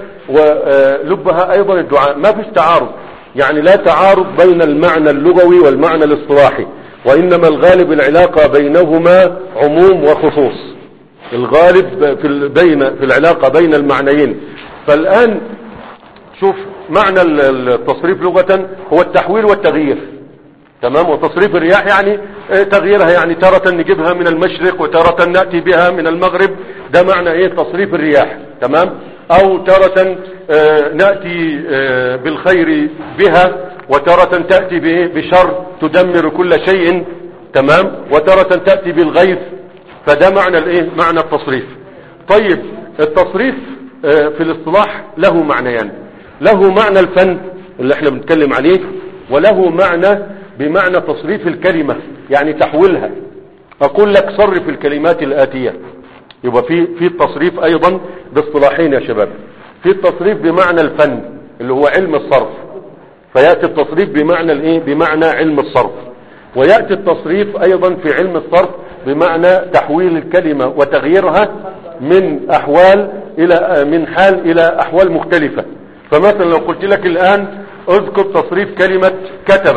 ولبها ايضا الدعاء ما فيش تعارض يعني لا تعارض بين المعنى اللغوي والمعنى الاصطلاحي وانما الغالب العلاقة بينهما عموم وخصوص الغالب في ال- بين في العلاقة بين المعنيين فالآن شوف معنى ال- التصريف لغة هو التحويل والتغيير تمام وتصريف الرياح يعني آه، تغييرها يعني تارة نجيبها من المشرق وتارة نأتي بها من المغرب ده معنى ايه تصريف الرياح تمام او تارة آه، نأتي آه، بالخير بها وتارة تأتي بإيه؟ بشر تدمر كل شيء تمام وتارة تأتي بالغيث فده معنى الايه معنى التصريف طيب التصريف آه، في الاصطلاح له معنيان له معنى الفن اللي احنا بنتكلم عليه وله معنى بمعنى تصريف الكلمة يعني تحويلها اقول لك صرف الكلمات الآتية يبقى في في التصريف ايضا باصطلاحين يا شباب في التصريف بمعنى الفن اللي هو علم الصرف فيأتي التصريف بمعنى الايه بمعنى علم الصرف ويأتي التصريف ايضا في علم الصرف بمعنى تحويل الكلمة وتغييرها من احوال الى من حال الى احوال مختلفة فمثلا لو قلت لك الآن اذكر تصريف كلمة كتب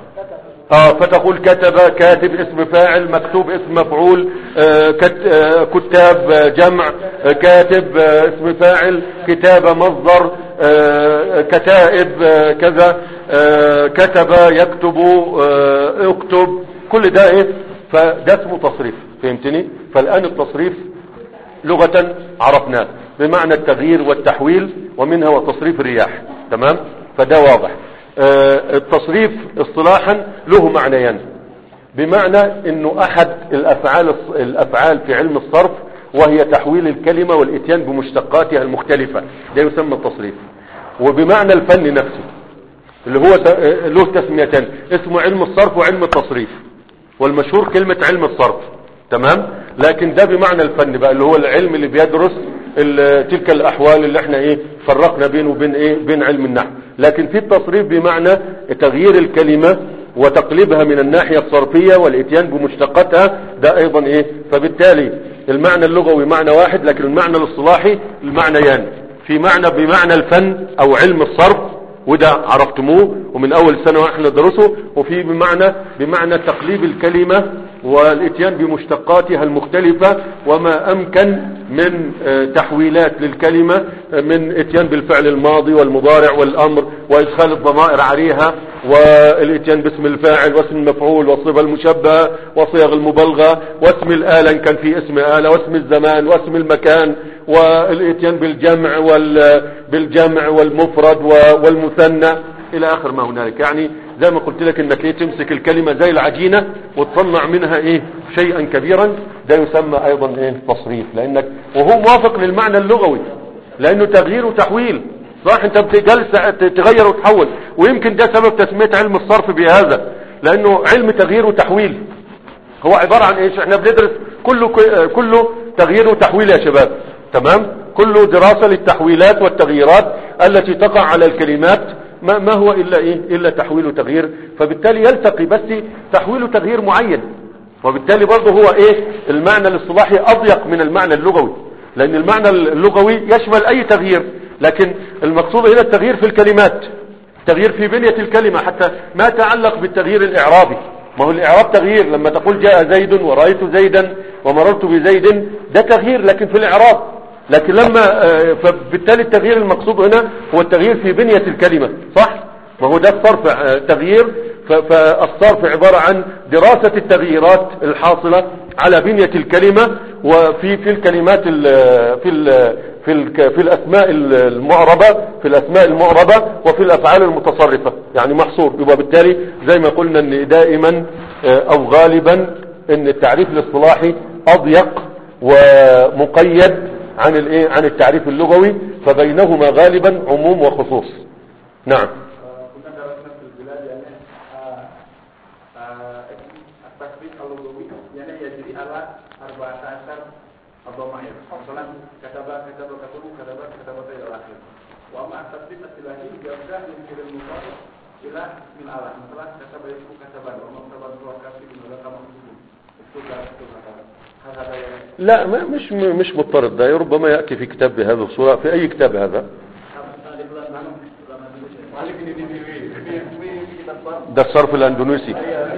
اه فتقول كتب كاتب اسم فاعل مكتوب اسم مفعول آه كت آه كتاب آه جمع آه كاتب آه اسم فاعل كتابة مصدر آه كتائب آه كذا آه كتب يكتب آه اكتب كل ده ايه فده اسمه تصريف فهمتني فالآن التصريف لغة عرفناه بمعنى التغيير والتحويل ومنها وتصريف الرياح تمام فده واضح آه التصريف اصطلاحا له معنيان بمعنى انه احد الافعال الافعال في علم الصرف وهي تحويل الكلمة والاتيان بمشتقاتها المختلفة ده يسمى التصريف وبمعنى الفن نفسه اللي هو له تسميتين اسمه علم الصرف وعلم التصريف والمشهور كلمة علم الصرف تمام لكن ده بمعنى الفن بقى اللي هو العلم اللي بيدرس تلك الاحوال اللي احنا ايه فرقنا بينه وبين ايه بين علم النحو لكن في التصريف بمعنى تغيير الكلمة وتقليبها من الناحية الصرفية والاتيان بمشتقاتها ده ايضا ايه فبالتالي المعنى اللغوي معنى واحد لكن المعنى الاصطلاحي المعنيان في معنى بمعنى الفن او علم الصرف وده عرفتموه ومن اول سنة احنا ندرسه وفي بمعنى بمعنى تقليب الكلمة والاتيان بمشتقاتها المختلفة وما امكن من تحويلات للكلمة من اتيان بالفعل الماضي والمضارع والامر وادخال الضمائر عليها والاتيان باسم الفاعل واسم المفعول والصفة المشبهة وصيغ المبالغة واسم الآلة ان كان في اسم آلة واسم الزمان واسم المكان والاتيان بالجمع وال بالجمع والمفرد والمثنى الى اخر ما هنالك يعني زي ما قلت لك انك ايه تمسك الكلمة زي العجينة وتصنع منها ايه شيئا كبيرا ده يسمى ايضا ايه تصريف لانك وهو موافق للمعنى اللغوي لانه تغيير وتحويل صح انت بتجلس تغير وتحول ويمكن ده سبب تسمية علم الصرف بهذا لانه علم تغيير وتحويل هو عبارة عن ايش احنا بندرس كله كله تغيير وتحويل يا شباب تمام كله دراسة للتحويلات والتغييرات التي تقع على الكلمات ما, ما هو إلا إيه إلا تحويل وتغيير فبالتالي يلتقي بس تحويل وتغيير معين وبالتالي برضه هو إيه المعنى الاصطلاحي أضيق من المعنى اللغوي لأن المعنى اللغوي يشمل أي تغيير لكن المقصود هنا التغيير في الكلمات تغيير في بنية الكلمة حتى ما تعلق بالتغيير الإعرابي ما هو الإعراب تغيير لما تقول جاء زيد ورأيت زيدا ومررت بزيد ده تغيير لكن في الإعراب لكن لما فبالتالي التغيير المقصود هنا هو التغيير في بنية الكلمة صح ما هو ده الصرف تغيير فالصرف عبارة عن دراسة التغييرات الحاصلة على بنية الكلمة وفي في الكلمات ال في ال في ال في الاسماء المعربة في الاسماء المعربة وفي الافعال المتصرفة يعني محصور يبقى بالتالي زي ما قلنا ان دائما او غالبا ان التعريف الاصطلاحي اضيق ومقيد عن الايه عن التعريف اللغوي فبينهما غالبا عموم وخصوص نعم كنا درسنا في البلاد يعني التثبيت اللغوي يعني يجري على 14 الضمائر مثلا كتب كتب كتب كتب كتب الى الاخر واما التثبيت الالهي يرجع من فعل المضارع الى من اله مثلا كتب يكتب كتبا ومكتب هو كاتب ولا كما لا ما مش مش مضطرد ده ربما يأتي في كتاب بهذه الصورة في أي كتاب هذا ده الصرف الأندونيسي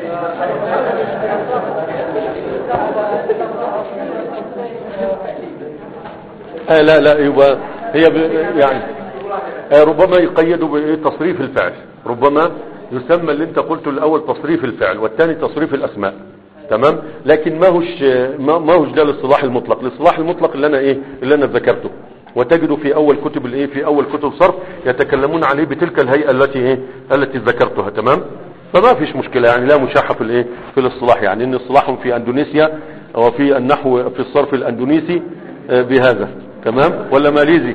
آه لا لا يبقى هي يعني آه ربما يقيدوا بتصريف الفعل ربما يسمى اللي انت قلته الاول تصريف الفعل والثاني تصريف الاسماء تمام لكن ما هوش ما هوش ده الاصطلاح المطلق الاصطلاح المطلق اللي انا ايه اللي انا ذكرته وتجد في اول كتب الايه في اول كتب صرف يتكلمون عليه بتلك الهيئه التي ايه التي ذكرتها تمام فما فيش مشكله يعني لا مشاحه في الايه في الاصطلاح يعني ان اصطلاحهم في اندونيسيا وفي النحو في الصرف الاندونيسي بهذا تمام ولا ماليزي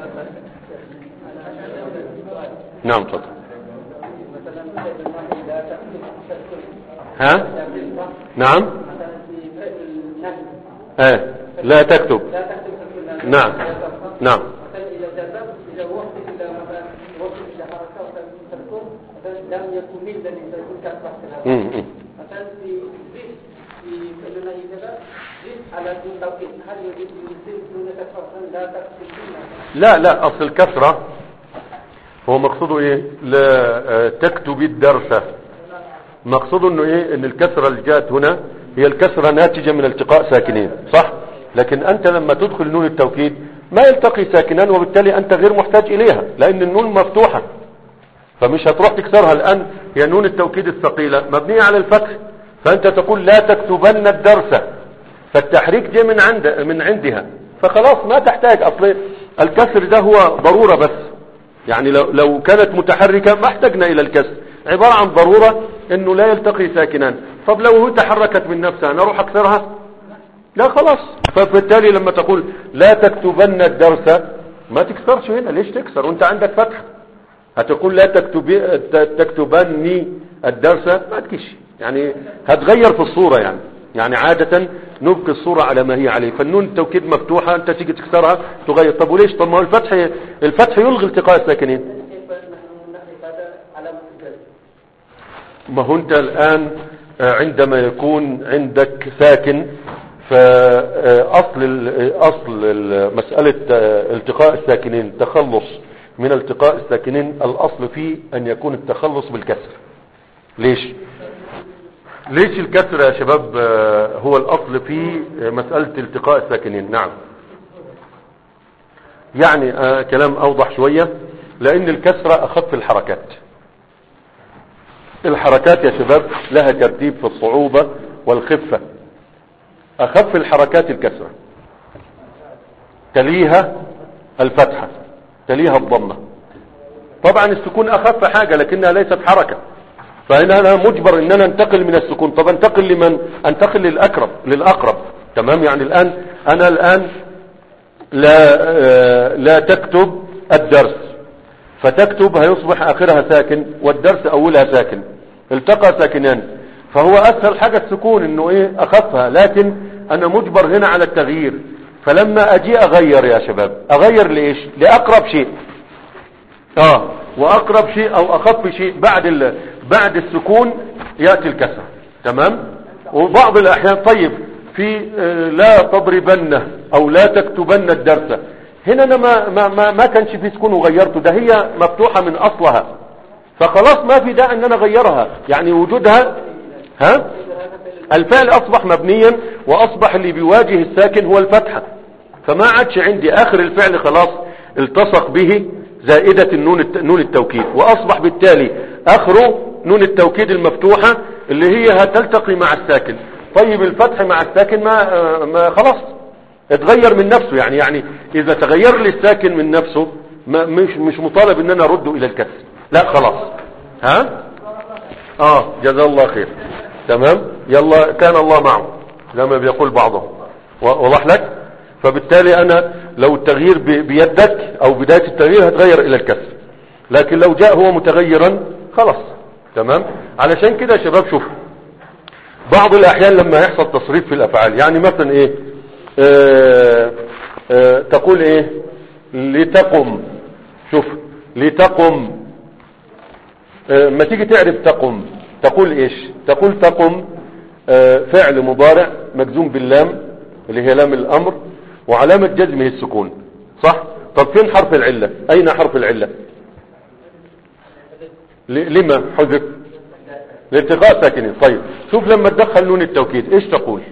نعم تفضل ها نعم اه لا تكتب نعم نعم لم يكن ملدا إذا يكون كسبة امم مثلا في زيد في كلمة كذا زيد على دون توكيد هل يجب يزيد دون كسرة لا تكتب لا لا اصل الكسرة هو مقصوده ايه لا آه، تكتب الدرس مقصوده انه ايه ان الكسرة اللي جاءت هنا هي الكسرة ناتجة من التقاء ساكنين صح لكن انت لما تدخل نون التوكيد ما يلتقي ساكنان وبالتالي انت غير محتاج اليها لان النون مفتوحة فمش هتروح تكسرها الان هي نون التوكيد الثقيلة مبنية على الفتح فانت تقول لا تكتبن الدرس فالتحريك جه من عند من عندها فخلاص ما تحتاج اصلا الكسر ده هو ضرورة بس يعني لو, لو كانت متحركة ما احتجنا الى الكسر عبارة عن ضرورة انه لا يلتقي ساكنان طب لو هو تحركت من نفسها انا اروح اكسرها لا خلاص فبالتالي لما تقول لا تكتبن الدرس ما تكسرش هنا ليش تكسر وانت عندك فتح هتقول لا تكتبي تكتبني الدرس ما تكش يعني هتغير في الصورة يعني يعني عادة نبقي الصورة على ما هي عليه فالنون التوكيد مفتوحة انت تيجي تكسرها تغير طب وليش طب ما هو الفتح الفتح يلغي التقاء الساكنين كيف نحن نحذف هذا علامة الجزم ما هو انت الان آه، عندما يكون عندك ساكن فاصل ال- اصل ال- مسألة آه، التقاء الساكنين تخلص من التقاء الساكنين الاصل فيه ان يكون التخلص بالكسر ليش ليش الكسر يا شباب آه، هو الاصل في آه، مسألة التقاء الساكنين نعم يعني آه، كلام اوضح شوية لان الكسرة اخف الحركات الحركات يا شباب لها ترتيب في الصعوبة والخفة اخف الحركات الكسرة تليها الفتحة تليها الضمة طبعا السكون اخف حاجة لكنها ليست حركة فهنا انا مجبر ان انا انتقل من السكون طب انتقل لمن انتقل للاقرب للاقرب تمام يعني الان انا الان لا آه، لا تكتب الدرس فتكتب هيصبح اخرها ساكن والدرس اولها ساكن التقى ساكنان فهو اسهل حاجة السكون انه ايه اخفها لكن انا مجبر هنا على التغيير فلما اجي اغير يا شباب اغير لايش لاقرب شيء اه واقرب شيء او اخف شيء بعد ال... بعد السكون ياتي الكسر تمام وبعض الاحيان طيب في آه، لا تضربن او لا تكتبن الدرس هنا انا ما ما ما, ما كانش في سكون وغيرته ده هي مفتوحه من اصلها فخلاص ما في داعي ان انا اغيرها يعني وجودها ها الفعل اصبح مبنيا واصبح اللي بيواجه الساكن هو الفتحه فما عادش عندي اخر الفعل خلاص التصق به زائدة النون الت... نون التوكيد واصبح بالتالي اخره نون التوكيد المفتوحة اللي هي هتلتقي مع الساكن طيب الفتح مع الساكن ما, آه، ما خلاص اتغير من نفسه يعني يعني اذا تغير لي الساكن من نفسه ما مش مش مطالب ان انا ارده الى الكسر لا خلاص ها اه جزا الله خير تمام يلا كان الله معه زي ما بيقول بعضهم و- وضح لك فبالتالي انا لو التغيير ب- بيدك او بداية التغيير هتغير الى الكسر لكن لو جاء هو متغيرا خلاص تمام علشان كده يا شباب شوف بعض الاحيان لما يحصل تصريف في الافعال يعني مثلا ايه آه آه تقول ايه لتقم شوف لتقم آه ما تيجي تعرف تقم تقول ايش تقول تقم آه فعل مضارع مجزوم باللام اللي هي لام الامر وعلامة جزمه السكون صح طب فين حرف العلة اين حرف العلة ل- لما حذف لالتقاء ساكنين طيب شوف لما تدخل نون التوكيد ايش تقول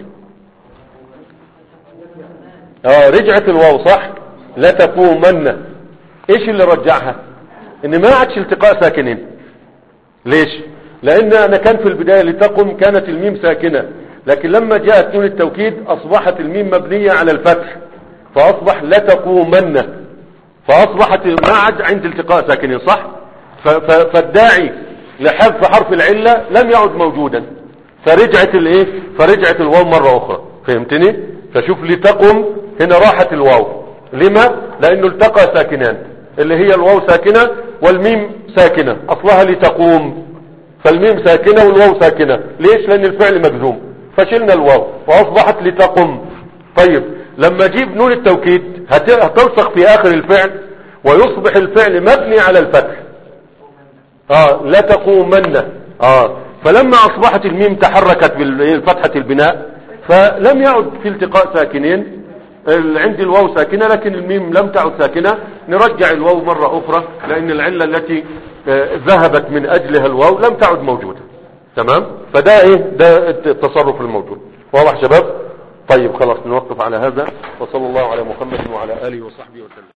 اه رجعت الواو صح لا تقومن ايش اللي رجعها ان ما عادش التقاء ساكنين ليش لان انا كان في البداية لتقم كانت الميم ساكنة لكن لما جاءت نون التوكيد اصبحت الميم مبنية على الفتح فاصبح لا تقومن فاصبحت ما عاد عند التقاء ساكنين صح ف- ف- فالداعي لحذف حرف العلة لم يعد موجودا فرجعت الايه فرجعت الواو مرة اخرى فهمتني فشوف لتقم هنا راحت الواو لما لانه التقى ساكنان اللي هي الواو ساكنة والميم ساكنة اصلها لتقوم فالميم ساكنة والواو ساكنة ليش لان الفعل مجزوم فشلنا الواو واصبحت لتقم طيب لما اجيب نون التوكيد هت- هتلصق في اخر الفعل ويصبح الفعل مبني على الفتح اه لا تقومن اه فلما اصبحت الميم تحركت بالفتحة البناء فلم يعد في التقاء ساكنين ال- عندي الواو ساكنة لكن الميم لم تعد ساكنة نرجع الواو مرة أخرى لأن العلة التي آه، ذهبت من أجلها الواو لم تعد موجودة تمام فده ايه ده التصرف الموجود واضح شباب طيب خلاص نوقف على هذا وصلى الله على محمد وعلى آله وصحبه وسلم